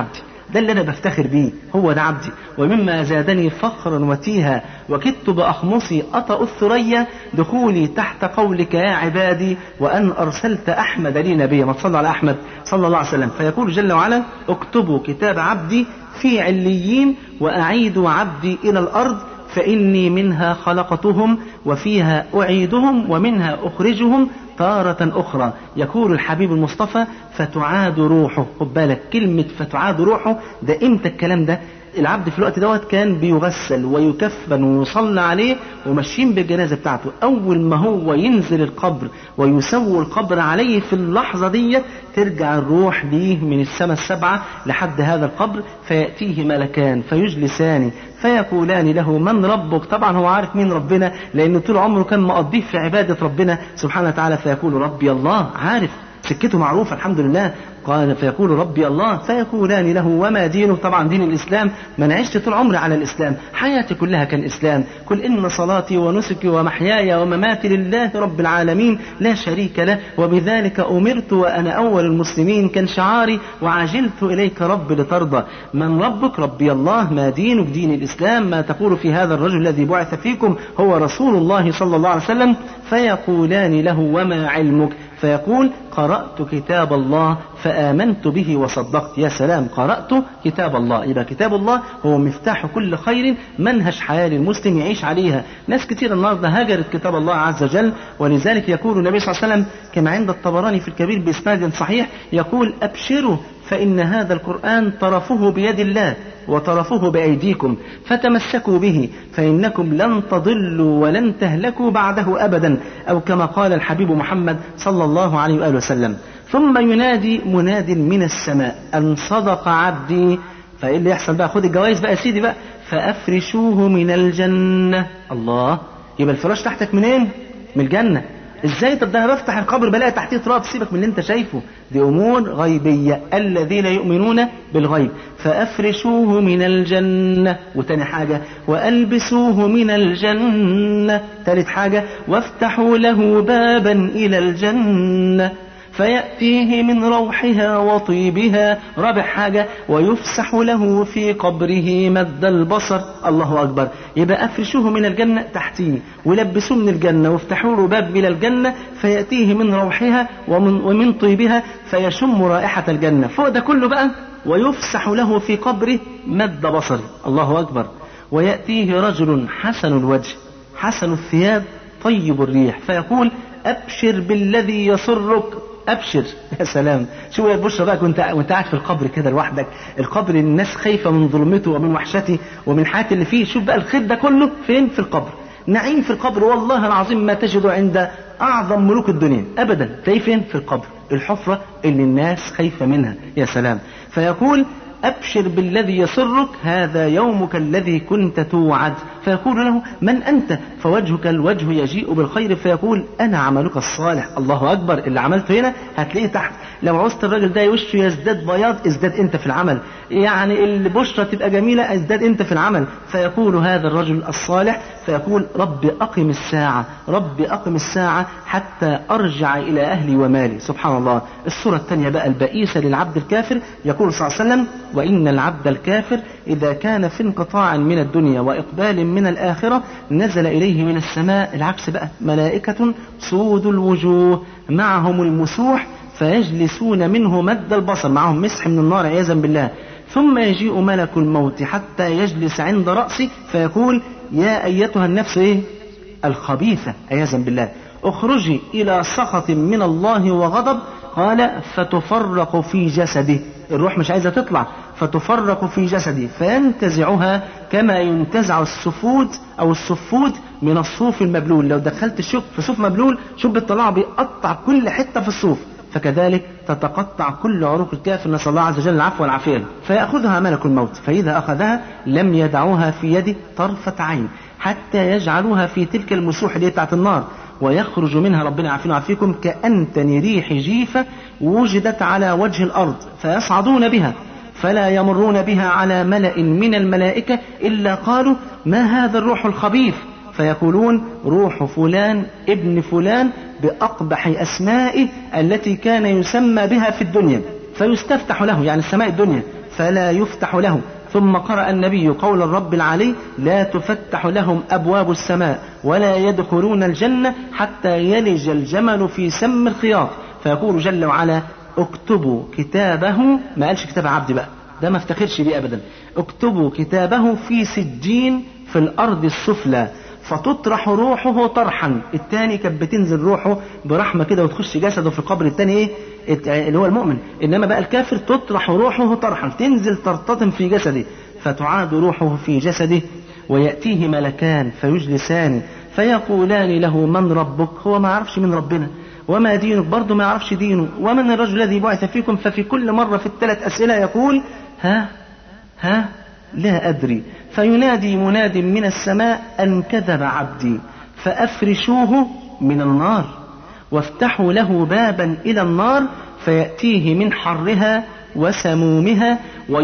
ده اللي انا بفتخر بيه هو ده عبدي ومما زادني فخرا وتيها وكدت باخمصي اطأ الثريا دخولي تحت قولك يا عبادي وان ارسلت احمد لي نبيا ما تصلى على احمد صلى الله عليه وسلم فيقول جل وعلا اكتبوا كتاب عبدي في عليين واعيدوا عبدي الى الارض فإني منها خلقتهم وفيها أعيدهم ومنها أخرجهم تارة أخرى يقول الحبيب المصطفى فتعاد روحه خد بالك كلمة فتعاد روحه ده إمتى الكلام ده العبد في الوقت دوت كان بيغسل ويكفن ويصلى عليه وماشيين بالجنازة بتاعته أول ما هو ينزل القبر ويسوي القبر عليه في اللحظة ديت ترجع الروح ليه من السماء السبعة لحد هذا القبر فيأتيه ملكان فيجلسان فيقولان له من ربك طبعا هو عارف مين ربنا لأنه طول عمره كان مقضيه في عبادة ربنا سبحانه وتعالى فيقول ربي الله عارف سكته معروفة الحمد لله قال فيقول ربي الله فيقولان له وما دينه طبعا دين الإسلام من عشت طول عمري على الإسلام حياتي كلها كان إسلام قل إن صلاتي ونسكي ومحياي ومماتي لله رب العالمين لا شريك له وبذلك أمرت وأنا أول المسلمين كان شعاري وعجلت إليك رب لترضى من ربك ربي الله ما دينك دين الإسلام ما تقول في هذا الرجل الذي بعث فيكم هو رسول الله صلى الله عليه وسلم فيقولان له وما علمك فيقول قرأت كتاب الله فآمنت به وصدقت يا سلام قرأت كتاب الله يبقى كتاب الله هو مفتاح كل خير منهج حياة للمسلم يعيش عليها ناس كتير النهاردة هجرت كتاب الله عز وجل ولذلك يقول النبي صلى الله عليه وسلم كما عند الطبراني في الكبير بإسناد صحيح يقول أبشروا فإن هذا القرآن طرفه بيد الله وطرفه بأيديكم فتمسكوا به فإنكم لن تضلوا ولن تهلكوا بعده أبدا أو كما قال الحبيب محمد صلى الله عليه وآله وسلم ثم ينادي مناد من السماء أن صدق عبدي فإيه اللي يحصل بقى خد الجوائز بقى يا سيدي بقى فأفرشوه من الجنة الله يبقى الفراش تحتك منين من الجنة ازاي طب ده انا بفتح القبر بلاقي تحتيه تراب سيبك من اللي انت شايفه دي امور غيبيه الذين يؤمنون بالغيب فافرشوه من الجنه وتاني حاجه والبسوه من الجنه تالت حاجه وافتحوا له بابا الى الجنه فيأتيه من روحها وطيبها رابع حاجة ويفسح له في قبره مد البصر الله أكبر يبقى أفرشوه من الجنة تحتيه ولبسوه من الجنة وافتحوا له باب إلى الجنة فيأتيه من روحها ومن, ومن طيبها فيشم رائحة الجنة فوق ده كله بقى ويفسح له في قبره مد بصر الله أكبر ويأتيه رجل حسن الوجه حسن الثياب طيب الريح فيقول أبشر بالذي يسرك ابشر يا سلام شو يا بشرى بقى كنت وانت قاعد في القبر كده لوحدك القبر الناس خايفه من ظلمته ومن وحشته ومن الحياه اللي فيه شوف بقى الخير ده كله فين في القبر نعيم في القبر والله العظيم ما تجد عند اعظم ملوك الدنيا ابدا تلاقيه فين في القبر الحفره اللي الناس خايفه منها يا سلام فيقول أبشر بالذي يسرك هذا يومك الذي كنت توعد فيقول له من أنت فوجهك الوجه يجيء بالخير فيقول أنا عملك الصالح الله أكبر اللي عملته هنا هتلاقيه تحت لو عوزت الراجل ده وشه يزداد بياض ازداد انت في العمل يعني البشرة تبقى جميلة ازداد انت في العمل فيقول هذا الرجل الصالح فيقول رب أقم الساعة رب أقم الساعة حتى أرجع إلى أهلي ومالي سبحان الله الصورة الثانية بقى البئيسة للعبد الكافر يقول صلى الله عليه وسلم وإن العبد الكافر إذا كان في انقطاع من الدنيا وإقبال من الآخرة نزل إليه من السماء العكس بقى ملائكة سود الوجوه معهم المسوح فيجلسون منه مد البصر معهم مسح من النار عياذا بالله ثم يجيء ملك الموت حتى يجلس عند رأسه فيقول يا أيتها النفس إيه؟ الخبيثة عياذا بالله اخرجي إلى سخط من الله وغضب قال فتفرق في جسده الروح مش عايزة تطلع فتفرق في جسده فينتزعها كما ينتزع السفود أو الصفود من الصوف المبلول لو دخلت الشوك في صوف مبلول شوف بيطلعه بيقطع كل حتة في الصوف فكذلك تتقطع كل عروق الكافر نسأل الله عز وجل العفو والعافية فيأخذها ملك الموت فإذا أخذها لم يدعوها في يده طرفة عين حتى يجعلوها في تلك المسوح اللي بتاعت النار ويخرج منها ربنا يعافينا ويعافيكم كأنتن ريح جيفة وجدت على وجه الأرض فيصعدون بها فلا يمرون بها على ملأ من الملائكة إلا قالوا ما هذا الروح الخبيث فيقولون روح فلان ابن فلان بأقبح أسمائه التي كان يسمى بها في الدنيا فيستفتح له يعني السماء الدنيا فلا يفتح له ثم قرأ النبي قول الرب العلي لا تفتح لهم أبواب السماء ولا يدخلون الجنة حتى يلج الجمل في سم الخياط فيقول جل وعلا اكتبوا كتابه ما قالش كتاب عبد بقى ده ما افتخرش بيه أبدا اكتبوا كتابه في سجين في الأرض السفلى فتطرح روحه طرحا التاني كانت بتنزل روحه برحمة كده وتخش جسده في القبر التاني ايه اللي هو المؤمن انما بقى الكافر تطرح روحه طرحا تنزل ترتطم في جسده فتعاد روحه في جسده ويأتيه ملكان فيجلسان فيقولان له من ربك هو ما يعرفش من ربنا وما دينك برضه ما يعرفش دينه ومن الرجل الذي بعث فيكم ففي كل مرة في الثلاث أسئلة يقول ها ها لا أدري فينادي مناد من السماء أن كذب عبدي فأفرشوه من النار وافتحوا له بابا إلى النار فيأتيه من حرها وسمومها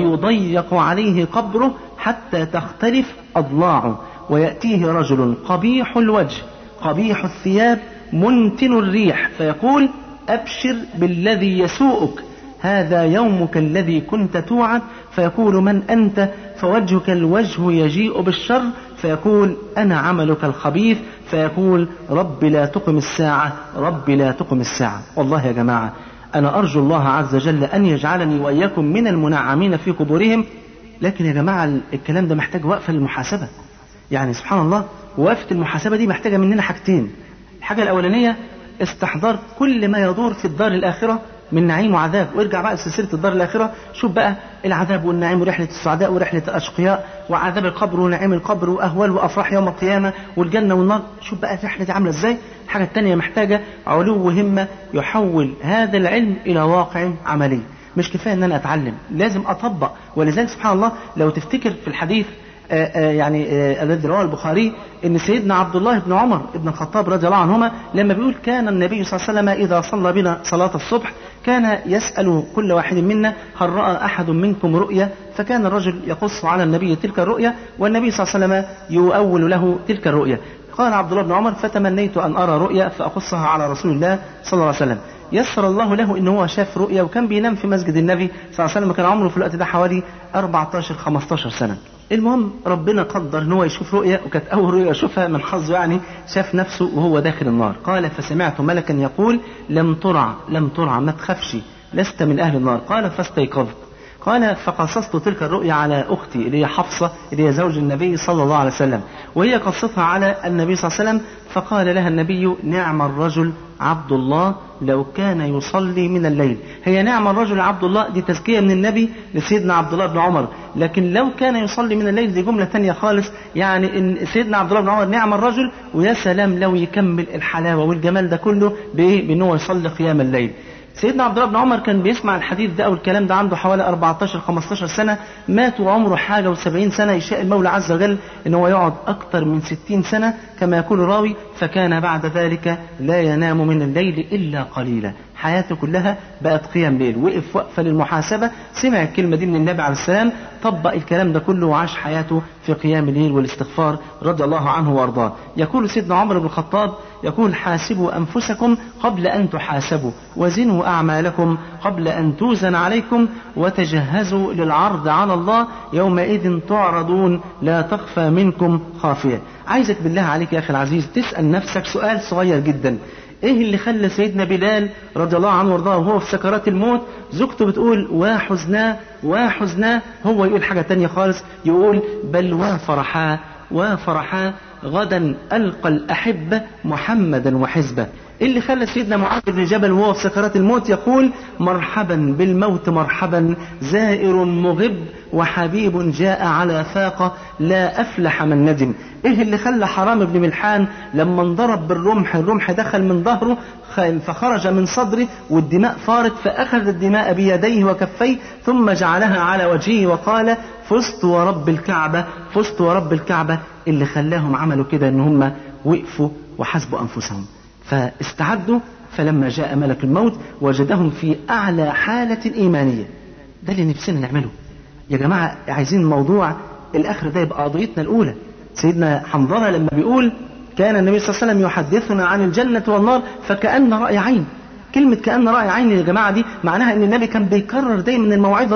ويضيق عليه قبره حتى تختلف أضلاعه ويأتيه رجل قبيح الوجه قبيح الثياب منتن الريح فيقول أبشر بالذي يسوءك هذا يومك الذي كنت توعد فيقول من أنت فوجهك الوجه يجيء بالشر فيقول أنا عملك الخبيث فيقول رب لا تقم الساعة رب لا تقم الساعة والله يا جماعة أنا أرجو الله عز وجل أن يجعلني وإياكم من المنعمين في قبورهم لكن يا جماعة الكلام ده محتاج وقفة للمحاسبة يعني سبحان الله وقفة المحاسبة دي محتاجة مننا حاجتين الحاجة الأولانية استحضار كل ما يدور في الدار الآخرة من نعيم وعذاب وارجع بقى لسلسلة الدار الآخرة شوف بقى العذاب والنعيم ورحلة السعداء ورحلة الأشقياء وعذاب القبر ونعيم القبر وأهوال وأفراح يوم القيامة والجنة والنار شوف بقى الرحلة دي عاملة إزاي الحاجة التانية محتاجة علو همة يحول هذا العلم إلى واقع عملي مش كفاية ان انا اتعلم لازم اطبق ولذلك سبحان الله لو تفتكر في الحديث آآ آآ يعني الذي رواه البخاري ان سيدنا عبد الله بن عمر بن الخطاب رضي الله عنهما لما بيقول كان النبي صلى الله عليه وسلم اذا صلى بنا صلاه الصبح كان يسال كل واحد منا هل راى احد منكم رؤيا فكان الرجل يقص على النبي تلك الرؤيا والنبي صلى الله عليه وسلم يؤول له تلك الرؤيا قال عبد الله بن عمر فتمنيت ان ارى رؤيا فاقصها على رسول الله صلى الله عليه وسلم يسر الله له ان هو شاف رؤيا وكان بينام في مسجد النبي صلى الله عليه وسلم كان عمره في الوقت ده حوالي 14 15 سنه المهم ربنا قدر ان هو يشوف رؤيا وكانت اول رؤيا يشوفها من حظه يعني شاف نفسه وهو داخل النار قال فسمعت ملكا يقول لم ترع لم ترع ما تخافش لست من اهل النار قال فاستيقظت قال فقصصت تلك الرؤيا على اختي اللي هي حفصه اللي هي زوج النبي صلى الله عليه وسلم وهي قصتها على النبي صلى الله عليه وسلم فقال لها النبي نعم الرجل عبد الله لو كان يصلي من الليل هي نعم الرجل عبد الله دي تزكية من النبي لسيدنا عبد الله بن عمر لكن لو كان يصلي من الليل دي جملة تانية خالص يعني ان سيدنا عبد الله بن عمر نعم الرجل ويا سلام لو يكمل الحلاوة والجمال ده كله بايه بان هو يصلي قيام الليل سيدنا عبد الله بن عمر كان بيسمع الحديث ده او الكلام ده عنده حوالي 14 15 سنه مات وعمره حاجه و70 سنه يشاء المولى عز وجل ان هو يقعد اكثر من 60 سنه كما يقول الراوي فكان بعد ذلك لا ينام من الليل الا قليلا حياته كلها بقت قيام ليل وقف وقفه للمحاسبه سمع الكلمه دي من النبي عليه السلام طبق الكلام ده كله وعاش حياته في قيام الليل والاستغفار رضي الله عنه وارضاه يقول سيدنا عمر بن الخطاب يقول حاسبوا انفسكم قبل ان تحاسبوا وزنوا اعمالكم قبل ان توزن عليكم وتجهزوا للعرض على الله يومئذ تعرضون لا تخفى منكم خافيه عايزك بالله عليك يا اخي العزيز تسال نفسك سؤال صغير جدا ايه اللي خلى سيدنا بلال رضي الله عنه وارضاه وهو في سكرات الموت زوجته بتقول وحزناه وحزناه هو يقول حاجة تانية خالص يقول بل وفرحا وفرحا غدا ألقى الأحبة محمدا وحزبه اللي خلى سيدنا معاذ بن جبل وهو في سكرات الموت يقول مرحبا بالموت مرحبا زائر مغب وحبيب جاء على فاقة لا أفلح من ندم إيه اللي خلى حرام بن ملحان لما انضرب بالرمح الرمح دخل من ظهره فخرج من صدره والدماء فارت فأخذ الدماء بيديه وكفيه ثم جعلها على وجهه وقال فزت ورب الكعبة فزت ورب الكعبة اللي خلاهم عملوا كده ان هم وقفوا وحسبوا أنفسهم فاستعدوا فلما جاء ملك الموت وجدهم في أعلى حالة إيمانية ده اللي نفسنا نعمله يا جماعة عايزين موضوع الآخر ده يبقى قضيتنا الأولى سيدنا حنظلة لما بيقول كان النبي صلى الله عليه وسلم يحدثنا عن الجنة والنار فكأن رأي عين كلمة كأن رأي عين يا جماعة دي معناها ان النبي كان بيكرر دايما الموعظة دي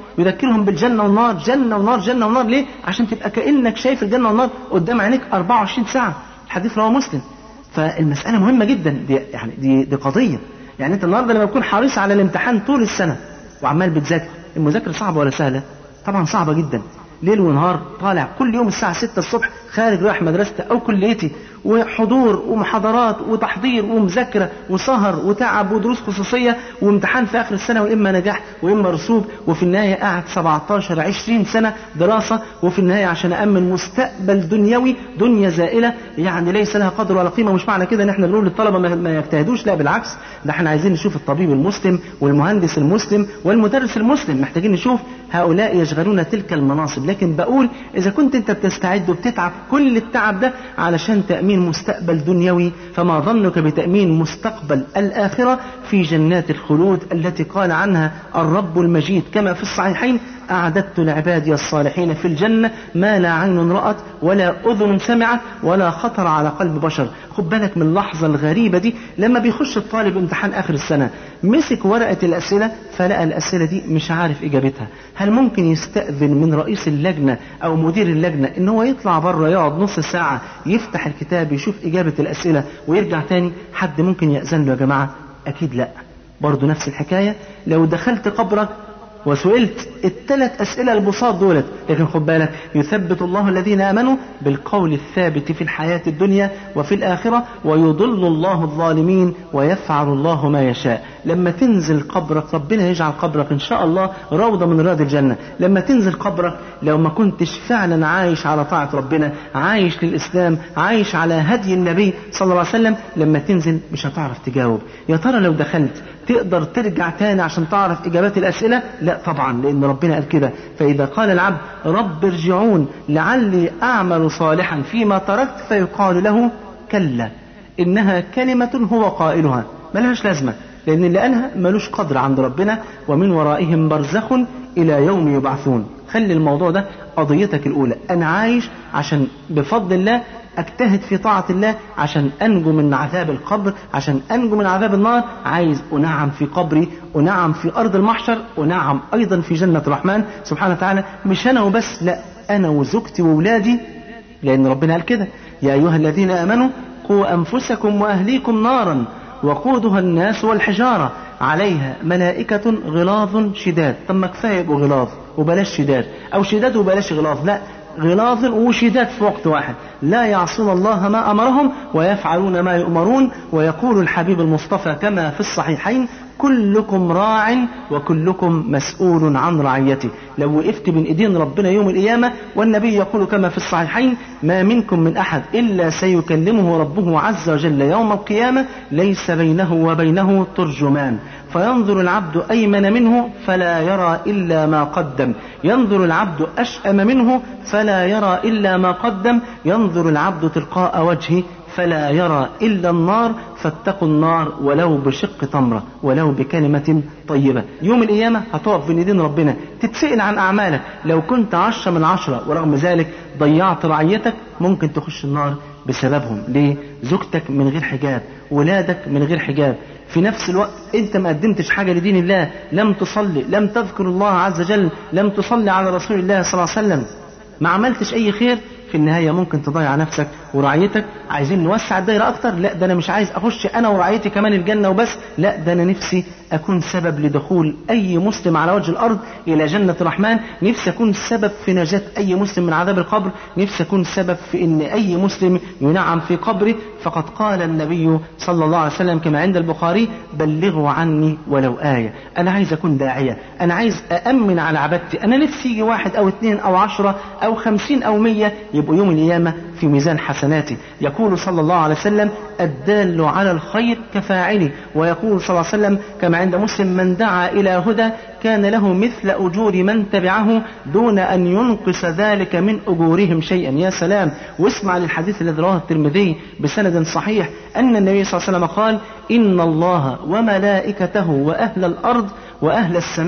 ويذكرهم بالجنة والنار جنة ونار جنة ونار ليه عشان تبقى كأنك شايف الجنة والنار قدام عينيك 24 ساعة الحديث رواه مسلم فالمسألة مهمة جدا دي يعني دي, دي قضية يعني انت النهارده لما تكون حريص على الامتحان طول السنة وعمال بتذاكر المذاكرة صعبة ولا سهلة طبعا صعبة جدا ليل ونهار طالع كل يوم الساعة 6 الصبح خارج رايح مدرستي أو كليتي وحضور ومحاضرات وتحضير ومذاكرة وسهر وتعب ودروس خصوصية وامتحان في آخر السنة وإما نجاح وإما رسوب وفي النهاية قاعد 17 20 سنة دراسة وفي النهاية عشان أأمن مستقبل دنيوي دنيا زائلة يعني ليس لها قدر ولا قيمة مش معنى كده إن إحنا بنقول للطلبة ما يجتهدوش لا بالعكس ده إحنا عايزين نشوف الطبيب المسلم والمهندس المسلم والمدرس المسلم محتاجين نشوف هؤلاء يشغلون تلك المناصب لكن بقول إذا كنت أنت بتستعد وبتتعب كل التعب ده علشان تأمين مستقبل دنيوي فما ظنك بتأمين مستقبل الآخرة في جنات الخلود التي قال عنها الرب المجيد كما في الصحيحين أعددت لعبادي الصالحين في الجنة ما لا عين رأت ولا أذن سمعت ولا خطر على قلب بشر خد بالك من اللحظة الغريبة دي لما بيخش الطالب امتحان آخر السنة مسك ورقة الأسئلة فلقى الأسئلة دي مش عارف إجابتها هل ممكن يستأذن من رئيس اللجنة أو مدير اللجنة إن هو يطلع بره يقعد نص ساعة يفتح الكتاب يشوف إجابة الأسئلة ويرجع تاني حد ممكن يأذن له يا جماعة أكيد لأ برضه نفس الحكاية لو دخلت قبرك وسئلت الثلاث أسئلة البساط دولت لكن خد بالك يثبت الله الذين آمنوا بالقول الثابت في الحياة الدنيا وفي الآخرة ويضل الله الظالمين ويفعل الله ما يشاء لما تنزل قبرك ربنا يجعل قبرك إن شاء الله روضة من رياض الجنة لما تنزل قبرك لو ما كنتش فعلا عايش على طاعة ربنا عايش للإسلام عايش على هدي النبي صلى الله عليه وسلم لما تنزل مش هتعرف تجاوب يا ترى لو دخلت تقدر ترجع تاني عشان تعرف إجابات الأسئلة لا طبعا لأن ربنا قال كده فإذا قال العبد رب ارجعون لعلي أعمل صالحا فيما تركت فيقال له كلا إنها كلمة هو قائلها ملهاش لازمة لأن اللي قالها ملوش قدر عند ربنا ومن ورائهم برزخ إلى يوم يبعثون خلي الموضوع ده قضيتك الأولى أنا عايش عشان بفضل الله اجتهد في طاعة الله عشان انجو من عذاب القبر عشان انجو من عذاب النار عايز انعم في قبري انعم في ارض المحشر انعم ايضا في جنة الرحمن سبحانه وتعالى مش انا وبس لا انا وزوجتي واولادي لان ربنا قال كده يا ايها الذين امنوا قوا انفسكم واهليكم نارا وقودها الناس والحجارة عليها ملائكة غلاظ شداد طب ما كفاية يبقوا غلاظ وبلاش شداد أو شداد وبلاش غلاظ لا غلاظ وشداد في وقت واحد لا يعصون الله ما أمرهم ويفعلون ما يؤمرون ويقول الحبيب المصطفى كما في الصحيحين كلكم راع وكلكم مسؤول عن رعيته لو وقفت بين ايدين ربنا يوم القيامة والنبي يقول كما في الصحيحين ما منكم من أحد إلا سيكلمه ربه عز وجل يوم القيامة ليس بينه وبينه ترجمان فينظر العبد أيمن منه فلا يرى إلا ما قدم ينظر العبد أشأم منه فلا يرى إلا ما قدم ينظر العبد تلقاء وجهه فلا يرى إلا النار فاتقوا النار ولو بشق تمرة ولو بكلمة طيبة يوم القيامة هتقف بين ايدين ربنا تتسأل عن أعمالك لو كنت عشرة من عشرة ورغم ذلك ضيعت رعيتك ممكن تخش النار بسببهم ليه زوجتك من غير حجاب ولادك من غير حجاب في نفس الوقت انت ما قدمتش حاجة لدين الله لم تصلي لم تذكر الله عز وجل لم تصلي على رسول الله صلى الله عليه وسلم ما عملتش اي خير في النهاية ممكن تضيع نفسك ورعيتك عايزين نوسع الدايرة أكتر لا ده أنا مش عايز أخش أنا ورعيتي كمان الجنة وبس لا ده أنا نفسي أكون سبب لدخول أي مسلم على وجه الأرض إلى جنة الرحمن نفسي أكون سبب في نجاة أي مسلم من عذاب القبر نفسي أكون سبب في أن أي مسلم ينعم في قبره فقد قال النبي صلى الله عليه وسلم كما عند البخاري بلغوا عني ولو آية أنا عايز أكون داعية أنا عايز أأمن على عبادتي أنا نفسي يجي واحد أو اثنين أو عشرة أو خمسين أو مية يبقوا يوم القيامة في ميزان حسناتي يقول صلى الله عليه وسلم الدال على الخير كفاعله ويقول صلى الله عليه وسلم كما عند مسلم من دعا إلى هدى كان له مثل أجور من تبعه دون أن ينقص ذلك من أجورهم شيئا يا سلام واسمع للحديث الذي رواه الترمذي بسند صحيح أن النبي صلى الله عليه وسلم قال إن الله وملائكته وأهل الأرض وأهل السماء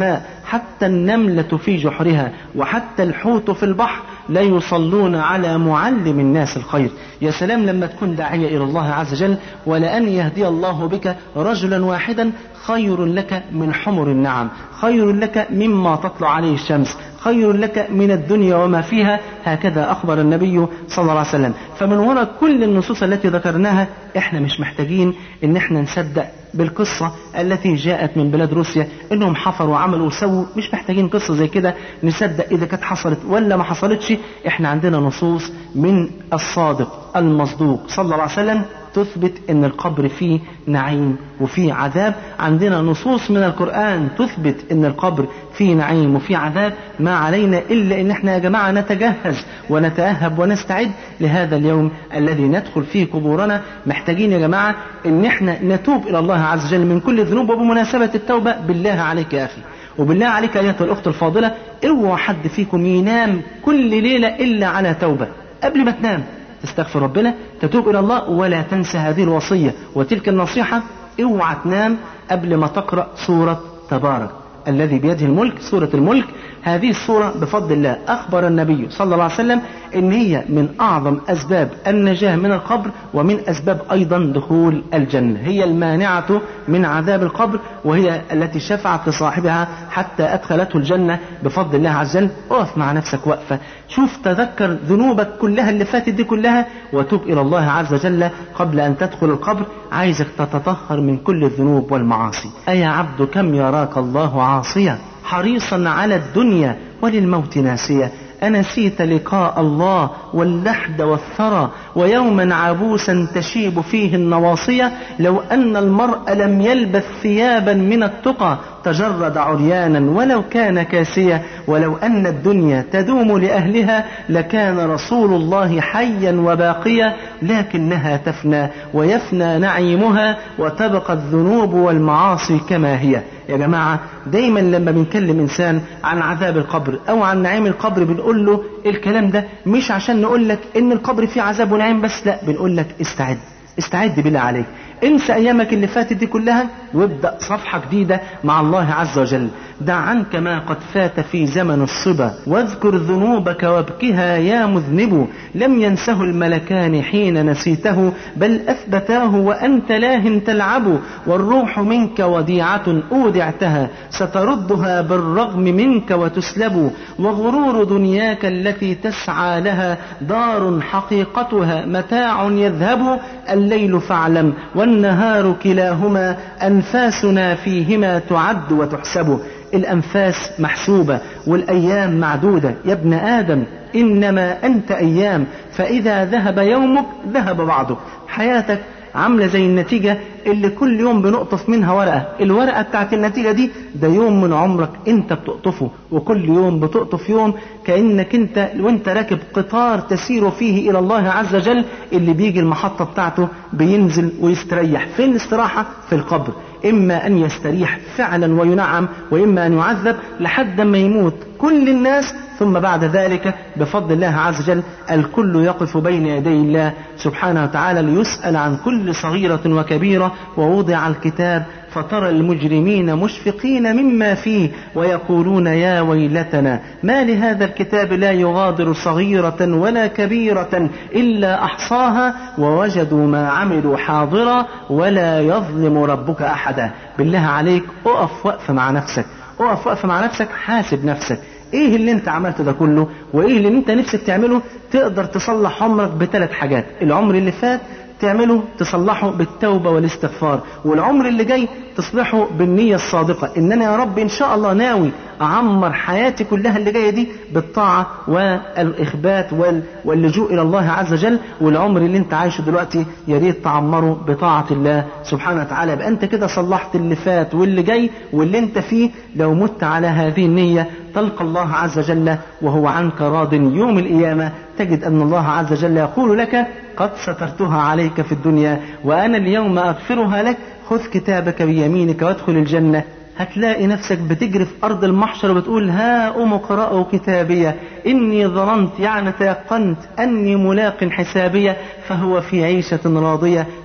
حتى النملة في جحرها وحتى الحوت في البحر لا يصلون على معلم الناس الخير يا سلام لما تكون داعية إلى الله عز وجل ولأن يهدي الله بك رجلا واحدا خير لك من حمر النعم خير لك مما تطلع عليه الشمس خير لك من الدنيا وما فيها هكذا أخبر النبي صلى الله عليه وسلم فمن وراء كل النصوص التي ذكرناها احنا مش محتاجين ان احنا نصدق بالقصة التي جاءت من بلاد روسيا انهم حفروا وعملوا وسووا مش محتاجين قصة زي كده نصدق اذا كانت حصلت ولا ما حصلتش احنا عندنا نصوص من الصادق المصدوق صلى الله عليه وسلم تثبت ان القبر فيه نعيم وفيه عذاب عندنا نصوص من القرآن تثبت ان القبر فيه نعيم وفيه عذاب ما علينا الا ان احنا يا جماعة نتجهز ونتأهب ونستعد لهذا اليوم الذي ندخل فيه قبورنا محتاجين يا جماعة ان احنا نتوب الى الله عز وجل من كل الذنوب وبمناسبة التوبة بالله عليك يا اخي وبالله عليك ايتها الاخت الفاضلة اوعى حد فيكم ينام كل ليلة الا على توبة قبل ما تنام تستغفر ربنا تتوب إلى الله ولا تنسى هذه الوصية وتلك النصيحة اوعى تنام قبل ما تقرأ سورة تبارك الذي بيده الملك سورة الملك هذه السورة بفضل الله أخبر النبي صلى الله عليه وسلم إن هي من أعظم أسباب النجاة من القبر ومن أسباب أيضا دخول الجنة هي المانعة من عذاب القبر وهي التي شفعت لصاحبها حتى أدخلته الجنة بفضل الله عز وجل اقف مع نفسك وقفة شوف تذكر ذنوبك كلها اللي فاتت دي كلها وتوب إلى الله عز وجل قبل أن تدخل القبر عايزك تتطهر من كل الذنوب والمعاصي أيا عبد كم يراك الله عاصيا حريصا على الدنيا وللموت ناسيا أنسيت لقاء الله واللحد والثرى ويوما عبوسا تشيب فيه النواصية لو أن المرء لم يلبث ثيابا من التقى تجرد عريانا ولو كان كاسيا ولو أن الدنيا تدوم لأهلها لكان رسول الله حيا وباقيا لكنها تفنى ويفنى نعيمها وتبقى الذنوب والمعاصي كما هي يا جماعة دايما لما بنكلم إنسان عن عذاب القبر أو عن نعيم القبر بنقول له الكلام ده مش عشان نقول لك إن القبر فيه عذاب ونعيم بس لا بنقول لك استعد استعد بالله عليك انسى ايامك اللي فاتت دي كلها وابدا صفحه جديده مع الله عز وجل دع عنك ما قد فات في زمن الصبا واذكر ذنوبك وابكها يا مذنب لم ينسه الملكان حين نسيته بل اثبتاه وانت لاه تلعب والروح منك وديعه اودعتها ستردها بالرغم منك وتسلب وغرور دنياك التي تسعى لها دار حقيقتها متاع يذهب الليل فاعلم والنهار كلاهما أنفاسنا فيهما تعد وتحسب الأنفاس محسوبة والأيام معدودة يا ابن آدم إنما أنت أيام فإذا ذهب يومك ذهب بعضك حياتك عاملة زي النتيجة اللي كل يوم بنقطف منها ورقة الورقة بتاعت النتيجة دي ده يوم من عمرك انت بتقطفه وكل يوم بتقطف يوم كأنك انت وانت راكب قطار تسير فيه الى الله عز وجل اللي بيجي المحطة بتاعته بينزل ويستريح فين الاستراحة في القبر اما ان يستريح فعلا وينعم واما ان يعذب لحد ما يموت كل الناس ثم بعد ذلك بفضل الله عز وجل الكل يقف بين يدي الله سبحانه وتعالى ليسأل عن كل صغيرة وكبيرة ووضع الكتاب فترى المجرمين مشفقين مما فيه ويقولون يا ويلتنا ما لهذا الكتاب لا يغادر صغيرة ولا كبيرة إلا أحصاها ووجدوا ما عملوا حاضرا ولا يظلم ربك أحدا بالله عليك أقف وقفة مع نفسك أقف وقفة مع نفسك حاسب نفسك ايه اللي انت عملته ده كله وايه اللي انت نفسك تعمله تقدر تصلح عمرك بثلاث حاجات العمر اللي فات تعمله تصلحه بالتوبة والاستغفار والعمر اللي جاي تصلحه بالنية الصادقة ان انا يا رب ان شاء الله ناوي اعمر حياتي كلها اللي جاية دي بالطاعة والاخبات واللجوء الى الله عز وجل والعمر اللي انت عايشه دلوقتي يا ريت تعمره بطاعة الله سبحانه وتعالى يبقى انت كده صلحت اللي فات واللي جاي واللي انت فيه لو مت على هذه النية تلقى الله عز وجل وهو عنك راض يوم القيامة تجد أن الله عز وجل يقول لك قد سترتها عليك في الدنيا وأنا اليوم أغفرها لك خذ كتابك بيمينك وادخل الجنة هتلاقي نفسك بتجري في أرض المحشر وبتقول ها أم اقرأوا كتابية إني ظننت يعني تيقنت أني ملاق حسابية فهو في عيشة راضية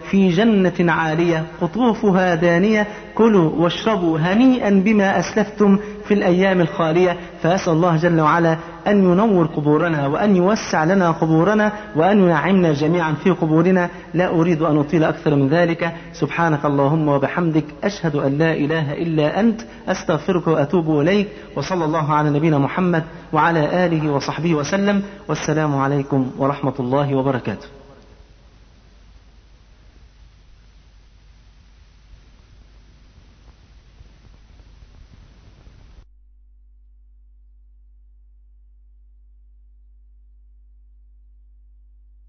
في جنة عالية قطوفها دانية كلوا واشربوا هنيئا بما أسلفتم في الأيام الخالية فأسأل الله جل وعلا أن ينور قبورنا وأن يوسع لنا قبورنا وأن ينعمنا جميعا في قبورنا لا أريد أن أطيل أكثر من ذلك سبحانك اللهم وبحمدك أشهد أن لا إله إلا أنت أستغفرك وأتوب إليك وصلى الله على نبينا محمد وعلى آله وصحبه وسلم والسلام عليكم ورحمة الله وبركاته